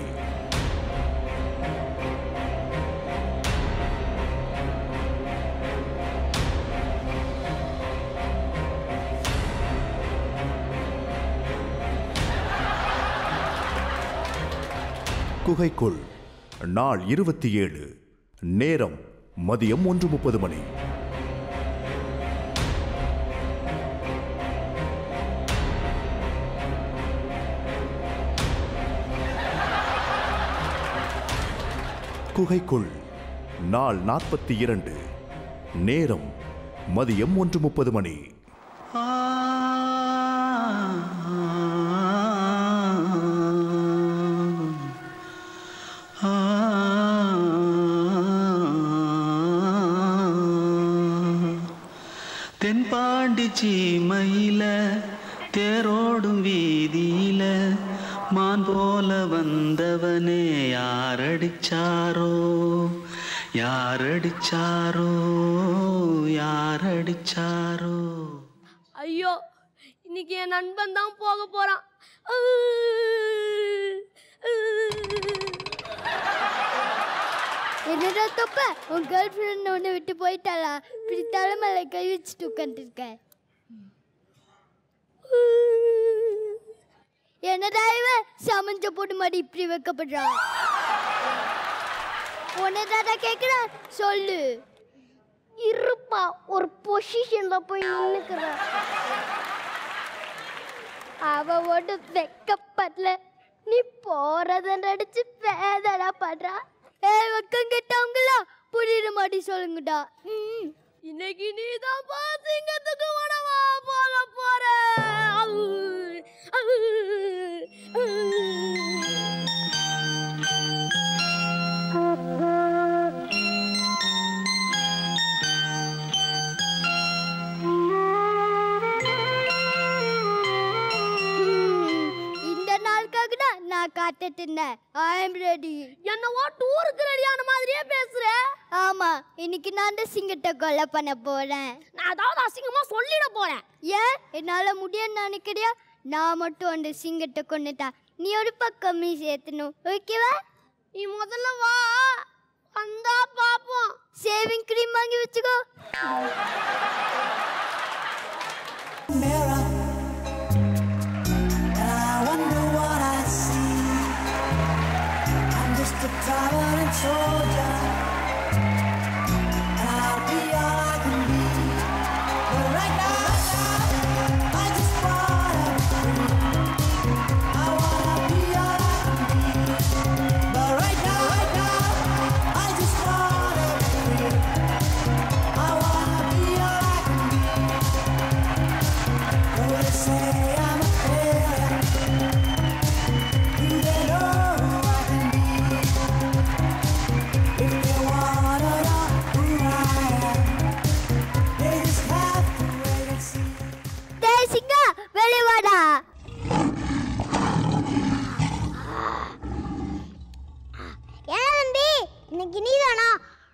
குகைக்குள் நாள் இருபத்தி ஏழு நேரம் மதியம் ஒன்று முப்பது மணி குகைக்குள் நாள் நாற்பத்தி இரண்டு நேரம் மதியம் ஒன்று முப்பது மணி தென்பாண்டி சீமையில தேரோடும் வீதியில மான் போல வந்தவனே யாரடிச்சாரோ யாரடிச்சாரோ யாரடிச்சாரோ ஐயோ இன்னைக்கு என் நண்பன் தான் போக போறான் என்னடா தப்ப உன் கேர்ள் ஃப்ரெண்ட் ஒன்று விட்டு போயிட்டாளா இப்படி தலைமையில கை வச்சுட்டு உட்காந்துருக்க என்னடா இவன் சமஞ்ச போட்டு மாதிரி இப்படி வைக்கப்படுறான் உன்னதாடா கேட்குறான் சொல்லு இருப்பா ஒரு பொசிஷன்ல போய் நின்னுக்கிறேன் அவ ஒட்டு வெக்கப்படல நீ போறத நடிச்சு வேதனா படுறா ஏய் வெக்கம் கெட்டவங்களா புரியுற மாதிரி சொல்லுங்கடா ம், இன்னைக்கு நீ தான் பாசிங்கத்துக்கு உணவா போக போற அவு, அவு, இந்த நாளுக்காக தான் நான் காத்துட்டு இருந்தேன் ஐ அம் ரெடி என்னவோ டூருக்கு ரெடியான மாதிரியே பேசுற ஆமா இன்னைக்கு நான் அந்த சிங்கத்தை கொலை பண்ண போறேன் நான் அதாவது அசிங்கமா சொல்லிட போறேன் ஏன் என்னால முடியும்னு நினைக்கிறியா நான் மட்டும் அந்த சிங்கத்தை கொண்டுட்டா நீ ஒரு பக்கம் மீ சேர்த்தணும் ஓகேவா நீ முதல்ல வா வந்தா பாப்போம் சேவிங் க்ரீம் வாங்கி வச்சுக்கோ I wonder what I see. I'm just a traveling soldier. And I'll be all I can be. But right now, I just wanna be. I wanna be all I can be. But right now, right now, I just wanna be. I wanna be all I can be. Oh, they say I'm a failure. Do they know who I can be? If they wanna know who I am, they just have to wait and see. டேய் சிங்கா வெளிய வாடா ஏன் தம்பி இன்னைக்கு நீதானா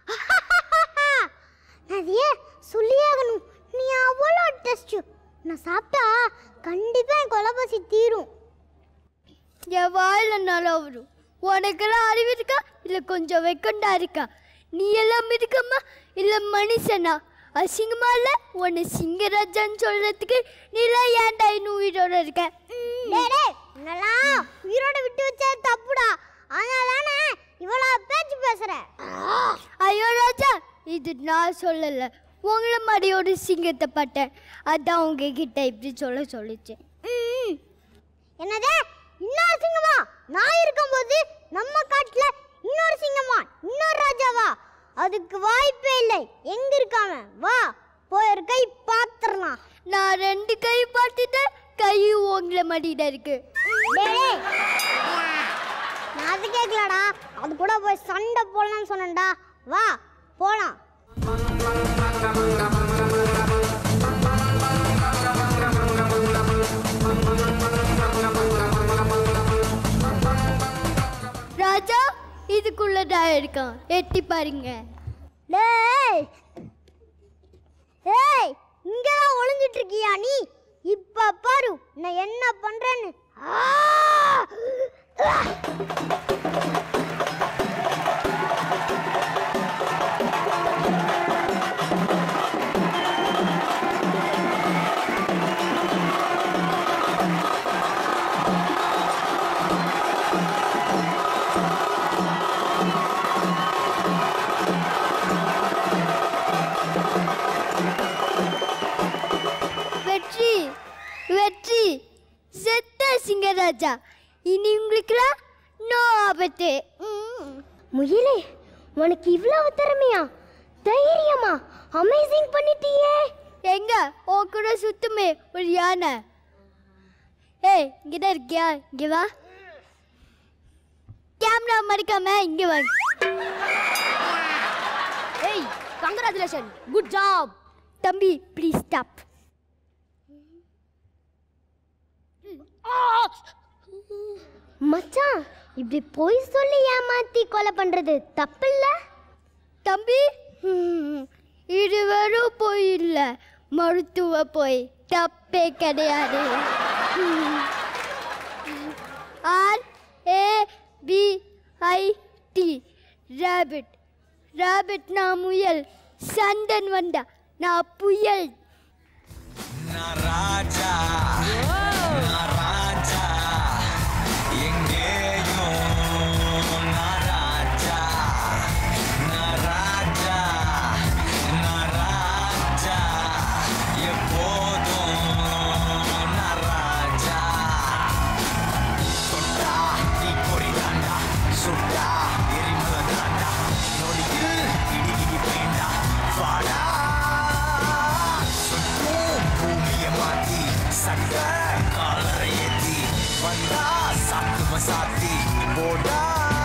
நதிய சொல்லியாகணும் நீ அவ்வளோ test நான் சாப்பிட்டா கண்டிப்பா என் கொலபசி தீரும் என் வாயில நல்லா வரும் உனக்கெல்லாம் அறிவு இருக்கா இல்ல கொஞ்சம் வெக்கண்டா இருக்கா நீ எல்லாம் மிருகமா இல்ல மனுஷனா அசிங்கமா இல்ல உன்னை சிங்கராஜான்னு சொல்றதுக்கு நீ எல்லாம் ஏன்டா இன்னும் உயிரோட இருக்க டேய் டேய் என்னலாம் உயிரோட விட்டு வச்சது தப்புடா அதனால தானே இவ்வளோ பேச்சு பேசுற ஐயோ ராஜா இது நான் சொல்லல உங்களை மாதிரி ஒரு சிங்கத்தை பட்டேன் அதான் உங்ககிட்ட இப்படி சொல்ல சொல்லிச்சு ம். என்னது இன்னொரு சிங்கமா நான் இருக்கும்போது நம்ம காட்டுல இன்னொரு சிங்கமா இன்னொரு ராஜாவா அதுக்கு வாய்ப்பே இல்லை எங்க இருக்காம வா போய் ஒரு கை பாத்துறலாம் நான் ரெண்டு கை பார்த்துட்டேன் கை உங்களை மடியில இருக்கு டேய் டேய். நான் அது கேட்கலடா அது கூட போய் சண்டை போடலாம்னு சொன்னேன்டா வா போலாம் ராஜா இதுக்குள்ளதான் இருக்கான் எட்டி பாருங்க டேய் ஏய் இங்கதான் ஒளிஞ்சிட்டு இருக்கியா நீ இப்ப பாரு நான் என்ன பண்றேன்னு ஆ! வெற்றி வெற்றி செத்த சிங்கராஜா இனி உங்களுக்குலாம் நோ ஆபத்து முயலே உனக்கு இவ்வளவு திறமையா தைரியமா அமேசிங் பண்ணிட்டியே எங்க உன் கூட சுத்துமே ஒரு யானை ஏய் இங்கதான் இருக்கியா இங்க வா கேமரா மறைக்காம இங்க வா ஏய் கங்க்ராச்சுலேஷன் குட் ஜாப் தம்பி ப்ளீஸ் ஸ்டாப் மச்சான் இப்படி பொய் சொல்லி ஏமாத்தி கொலை பண்றது தப்பில்ல தம்பி ஹம், இது வெறும் பொய் இல்ல மருத்துவ பொய் தப்பே கிடையாது R A B I T rabbit rabbit நான் முயல் சந்தன் வந்தா நான் புயல் நான் ராஜா நான் ராஜா எங்கேயும் நான் ராஜா நான் ராஜா நான் ராஜா எப்போதும் நான் ராஜா தொட்டா நீ கொடிதாண்டா சுட்டா எரிமலை தாண்டா நொடியில் இடி இடி வேண்டா வாடா சுற்றும் பூமியை மாத்தி சட்ட காலரை ஏத்தி வந்தா சாத்துவ சாத்தி போடா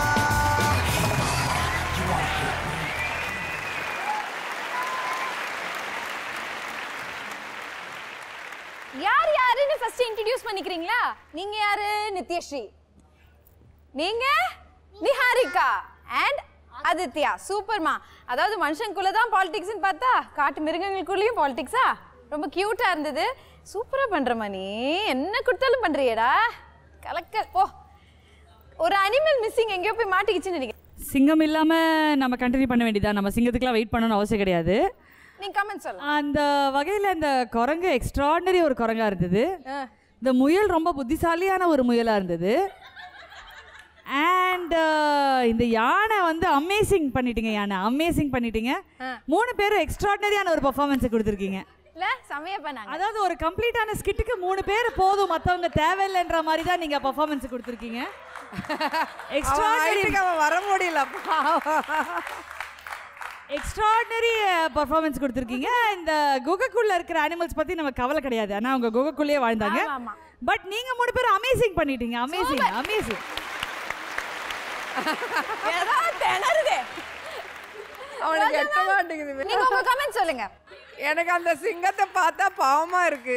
யார் யாருன்னு ஃபர்ஸ்ட் இன்ட்ரடியூஸ் பண்ணிக்கிறீங்களா நீங்க யாரு நித்யஸ்ரீ நீங்க நிஹாரிகா அண்ட் ஆதித்யா சூப்பர்மா அதாவது மனுஷனுக்குள்ள தான் பாலிடிக்ஸ்னு பார்த்தா காட்டு மிருகங்களுக்குள்ளேயும் பாலிடிக்ஸா ரொம்ப கியூட்டா இருந்தது சூப்பரா பண்றமா நீ என்ன கொடுத்தாலும் பண்றியேடா கலக்க போ ஒரு அனிமல் மிஸ்ஸிங் எங்கேயோ போய் மாட்டிக்கிச்சுன்னு நினைக்கிறேன் சிங்கம் இல்லாம நம்ம கண்டினியூ பண்ண வேண்டியதா நம்ம சிங்கத்துக்குலாம் வெயிட் பண்ணணும்னு அவசியம் கிடையாது நீங்க கமெண்ட் சொல்லலாம் அந்த வகையில் இந்த குரங்கு எக்ஸ்ட்ராடனரி ஒரு குரங்கா இருந்தது இந்த முயல் ரொம்ப புத்திசாலியான ஒரு முயலா இருந்தது அண்ட் இந்த யானை வந்து அமேசிங் பண்ணிட்டீங்க யானை அமேசிங் பண்ணிட்டீங்க மூணு பேரும் எக்ஸ்ட்ராடனரியான ஒரு பர்ஃபார்மன்ஸை கொடுத்துருக்கீங்க இல்ல செமையா பண்ணாங்க அதாவது ஒரு கம்ப்ளீட்டான ஸ்கிட்டுக்கு மூணு பேர் போதும் மற்றவங்க தேவையில்லைன்ற மாதிரி தான் நீங்கள் பர்ஃபார்மன்ஸ் கொடுத்துருக்கீங்க height-க்கு அவன் வர முடியல எக்ஸ்ட்ராடனரி பர்ஃபார்மன்ஸ் கொடுத்துருக்கீங்க இந்த குகைக்குள்ள இருக்கிற அனிமல்ஸ் பத்தி நம்ம கவலை கிடையாது ஆனா அவங்க குகைக்குள்ளேயே வாழ்ந்தாங்க பட் நீங்க மூணு பேரும் அமேசிங் பண்ணிட்டீங்க அமேசிங் அமேசிங் ஏதோ திணறுதே அவனுக்கு எட்ட மாட்டேங்குது நீங்க உங்க கமெண்ட் சொல்லுங்க எனக்கு அந்த சிங்கத்தை பார்த்தா பாவமா இருக்கு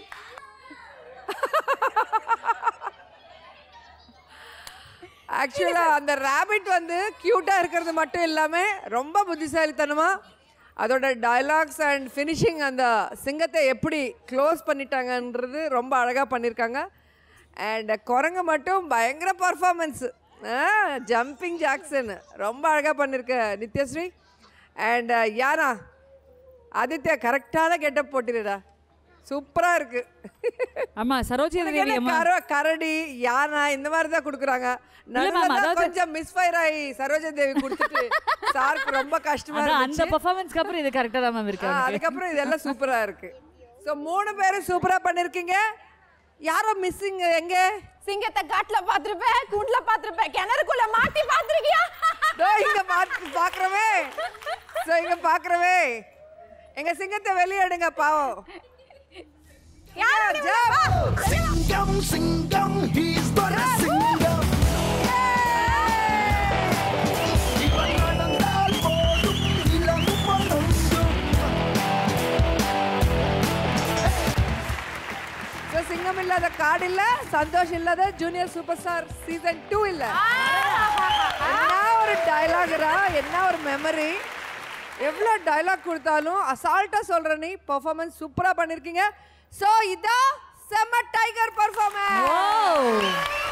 ஆக்சுவலா அந்த ரேபிட் வந்து கியூட்டா இருக்கிறது மட்டும் இல்லாம ரொம்ப புத்திசாலித்தனமா அதோட டயலாக்ஸ் அண்ட் ஃபினிஷிங் அந்த சிங்கத்தை எப்படி க்ளோஸ் பண்ணிட்டாங்கன்றது ரொம்ப அழகாக பண்ணியிருக்காங்க அண்ட் குரங்கு மட்டும் பயங்கர பர்ஃபார்மன்ஸ் ஜம்பிங் ஜாக்சன் ரொம்ப அழகாக பண்ணியிருக்க நித்யஸ்ரீ அண்ட் யாரா ஆதித்யா கரெக்டான கெட்டப் போட்டிருடா சூப்பராக இருக்கு ஆமா சரோஜினி உனக்கு தேவி என்ன அம்மா கர கரடி யானை இந்த மாதிரி தான் கொடுக்குறாங்க இல்ல நடுவுல ma'am, தான் அதாவது- கொஞ்சம் மிஸ்ஃபயர் ஆகி சரோஜா தேவி கொடுத்துட்டு சாருக்கு ரொம்ப கஷ்டமா அதான் அந்த இருந்துச்சு பர்ஃபார்மன்ஸ்க்கு அப்புறம் இது கரெக்டாக தான் மேம் இருக்கு ஆ, அவனுக்கு. அதுக்கப்புறம் இதெல்லாம் சூப்பரா இருக்கு ஸோ மூணு பேரும் சூப்பரா பண்ணிருக்கீங்க யாரோ மிஸ்ஸிங் எங்க சிங்கத்தை காட்டுல பாத்திருப்பேன் கூண்டுல பாத்திருப்பேன் கிணறுக்குள்ள மாட்டி பாத்திருக்கியா தோ இங்க பாத்து பாக்குறவே ஸோ இங்க பாக்குறவே எங்க சிங்கத்தை வெளியே எடுங்க பாவம் சிங்கம் சிங்கம் ஹீஸ் பர சிங்கம் இவன் நடந்தால் போதும் இளம் மலர்ந்தும் ஸோ சிங்கம் இல்லாத காடு இல்ல சந்தோஷ் இல்லாத junior super star season two இல்ல என்ன ஒரு டயலாகரா என்ன ஒரு மெமரி எவ்வளோ டயலாக் கொடுத்தாலும் அசால்ட்டாக சொல்கிற நீ பர்ஃபார்மன்ஸ் சூப்பராக பண்ணியிருக்கீங்க ஸோ இதான் செம்ம டைகர் பர்ஃபார்மன்ஸ்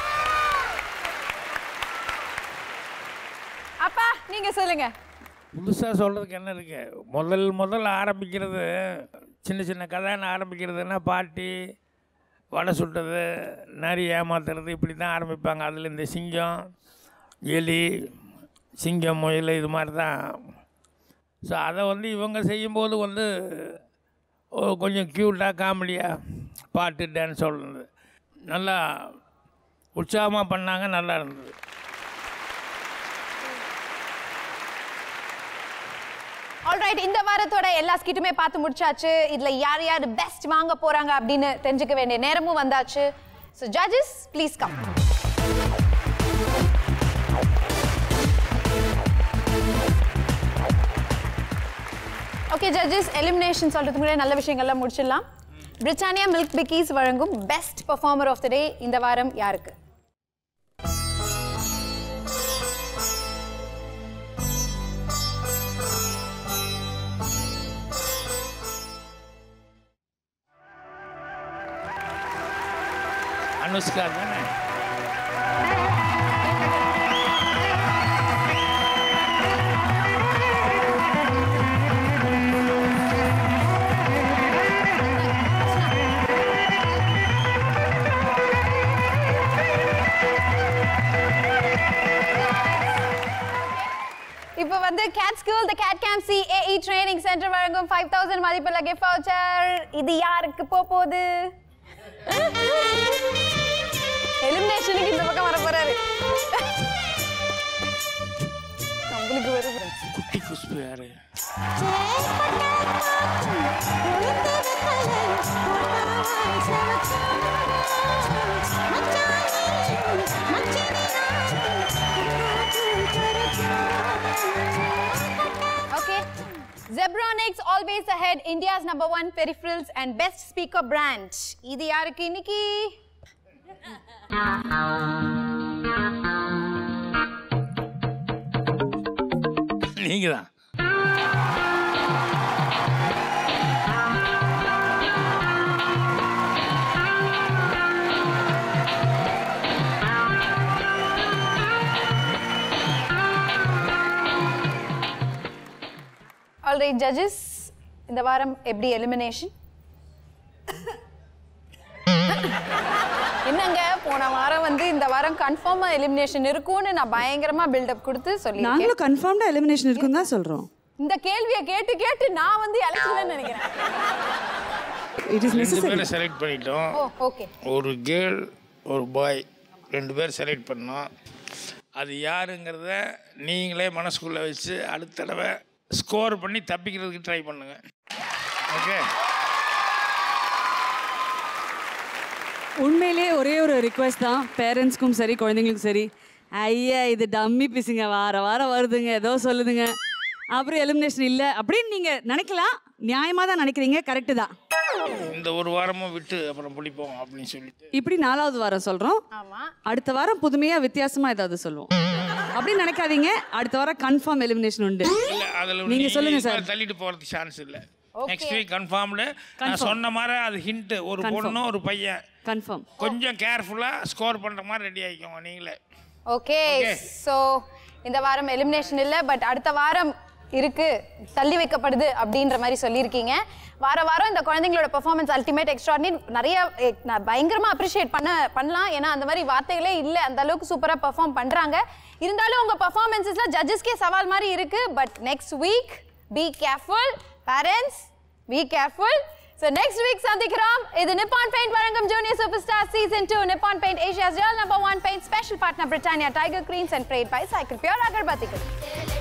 அப்பா நீங்க சொல்லுங்க புதுசாக சொல்கிறதுக்கு என்ன இருக்கு முதல் முதல் ஆரம்பிக்கிறது சின்ன சின்ன கதைன்னு ஆரம்பிக்கிறதுன்னா பாட்டி வடை சுட்டது நரி ஏமாத்துறது இப்படி தான் ஆரம்பிப்பாங்க அதில் இந்த சிங்கம் எலி சிங்கம் முயல் இது மாதிரி தான் ஸோ அதை வந்து இவங்க செய்யும்போது வந்து ஓ, கொஞ்சம் க்யூட்டாக காமெடியாக பாட்டு டான்ஸ் சொல்கிறது நல்லா உற்சாகமாக பண்ணாங்க நல்லா இருந்தது ஆல்ரைட் இந்த வாரத்தோட எல்லா ஸ்கிட்டுமே பார்த்து முடிச்சாச்சு இதுல யார் யார் பெஸ்ட் வாங்க போறாங்க அப்படின்னு தெரிஞ்சுக்க வேண்டிய நேரமும் வந்தாச்சு so judges please come okay judges elimination சொல்றதுக்கு முன்னாடி நல்ல விஷயங்கள்லாம் முடிச்சிடலாம் பிரிட்டானியா மில்க் பிக்கீஸ் வழங்கும் best performer of the day இந்த வாரம் யாருக்கு அனுஷ்கா தானே இப்போ வந்து gate school the gate camp C A E training centre வழங்கும் ஃபைவ் தௌசண்ட் மதிப்புள்ள கிஃப்ட் வவுச்சர் இது யாருக்கு போக போகுது எலிமினேஷனுக்கு இந்த பக்கம் வர போறாரு நம்மளுக்கு வருது குட்டி குஷ்பு யாரு Okay. Zebronics always ahead, India's number one peripherals and best speaker brand. இது யாருக்கு இன்னைக்கு நீங்க தான் ஆல்ரைட் ஜட்ஜஸ் இந்த வாரம் எப்படி எலிமினேஷன் என்னங்க போன வாரம் வந்து இந்த வாரம் கன்ஃபார்மா எலிமினேஷன் இருக்கும்னு நான் பயங்கரமா பில்டப் கொடுத்து சொல்லியிருக்கேன் நாங்களும் கன்ஃபார்ம்டா எலிமினேஷன் இருக்குன்னு தான் சொல்றோம் இந்த கேள்வியை கேட்டு கேட்டு நான் வந்து இழைச்சிடுவேன்னு நினைக்கிறேன் இட் இஸ் ரெண்டு நெசசரி பேரை செலக்ட் பண்ணிட்டோம் ஓ ஓகே ஒரு கேர்ள் ஒரு பாய் ரெண்டு பேர் செலக்ட் பண்ணோம் அது யாருங்கிறத நீங்களே மனசுக்குள்ளே வச்சு அடுத்த தடவை ஸ்கோர் பண்ணி தப்பிக்கிறதுக்கு ட்ரை பண்ணுங்க ஓகே உண்மையிலேயே ஒரே ஒரு ரிக்வெஸ்ட் தான் பேரண்ட்ஸ்க்கும் சரி குழந்தைங்களுக்கும் சரி ஐயா இது டம்மி பீஸுங்க வார வாரம் வருதுங்க ஏதோ சொல்லுதுங்க அப்புறம் எலிமினேஷன் இல்லை அப்படின்னு நீங்கள் நினைக்கலாம் நியாயமாக தான் நினைக்கிறீங்க கரெக்டு தான் இந்த ஒரு வாரமும் விட்டு அப்புறம் பிடிப்போம் அப்படின்னு சொல்லிட்டு இப்படி நாலாவது வாரம் சொல்கிறோம் ஆமா அடுத்த வாரம் புதுமையாக வித்தியாசமாக ஏதாவது சொல்லுவோம் அப்படின்னு நினைக்காதீங்க அடுத்த வாரம் கன்ஃபார்ம் எலிமினேஷன் உண்டு இல்ல அதுல நீங்க சொல்லுங்க இது சார் மாதிரி தள்ளிட்டு போறதுக்கு சான்ஸ் இல்ல Okay. நெக்ஸ்ட் வீக் கன்ஃபார்ம்டு நான் Confirm. சொன்ன மாதிரி அது ஹிண்ட் ஒரு Confirm. பொண்ணு ஒரு பையன் கன்ஃபார்ம் கொஞ்சம் கேர்ஃபுல்லா ஸ்கோர் பண்ற மாதிரி ரெடி ஆகிக்கோங்க நீங்களே ஓகே Okay. ஸோ இந்த வாரம் எலிமினேஷன் இல்லை பட் அடுத்த வாரம் இருக்கு தள்ளி வைக்கப்படுது அப்படின்ற மாதிரி சொல்லியிருக்கீங்க வார வாரம் இந்த குழந்தைங்களோட பெர்ஃபார்மன்ஸ் அல்டிமேட் எக்ஸ்ட்ராடினரி நிறைய எ, நான் பயங்கரமா அப்ரிஷியேட் பண்ண பண்ணலாம் ஏன்னா அந்த மாதிரி வார்த்தைகளே இல்லை அந்த அளவுக்கு சூப்பராக பெர்ஃபார்ம் பண்றாங்க இருந்தாலும் உங்க பெர்ஃபார்மன்ஸஸ்ல ஜட்ஜஸ்க்கே சவால் மாதிரி இருக்கு but next week be careful parents be careful so next week சந்திக்கிறோம் இது நிப்பான் பெயிண்ட் வழங்கும் junior super star season two Nippon Paint Asia's real number one paint special partner Britannia Tiger creams and bread by Cycle Pure அகர்பத்திகள்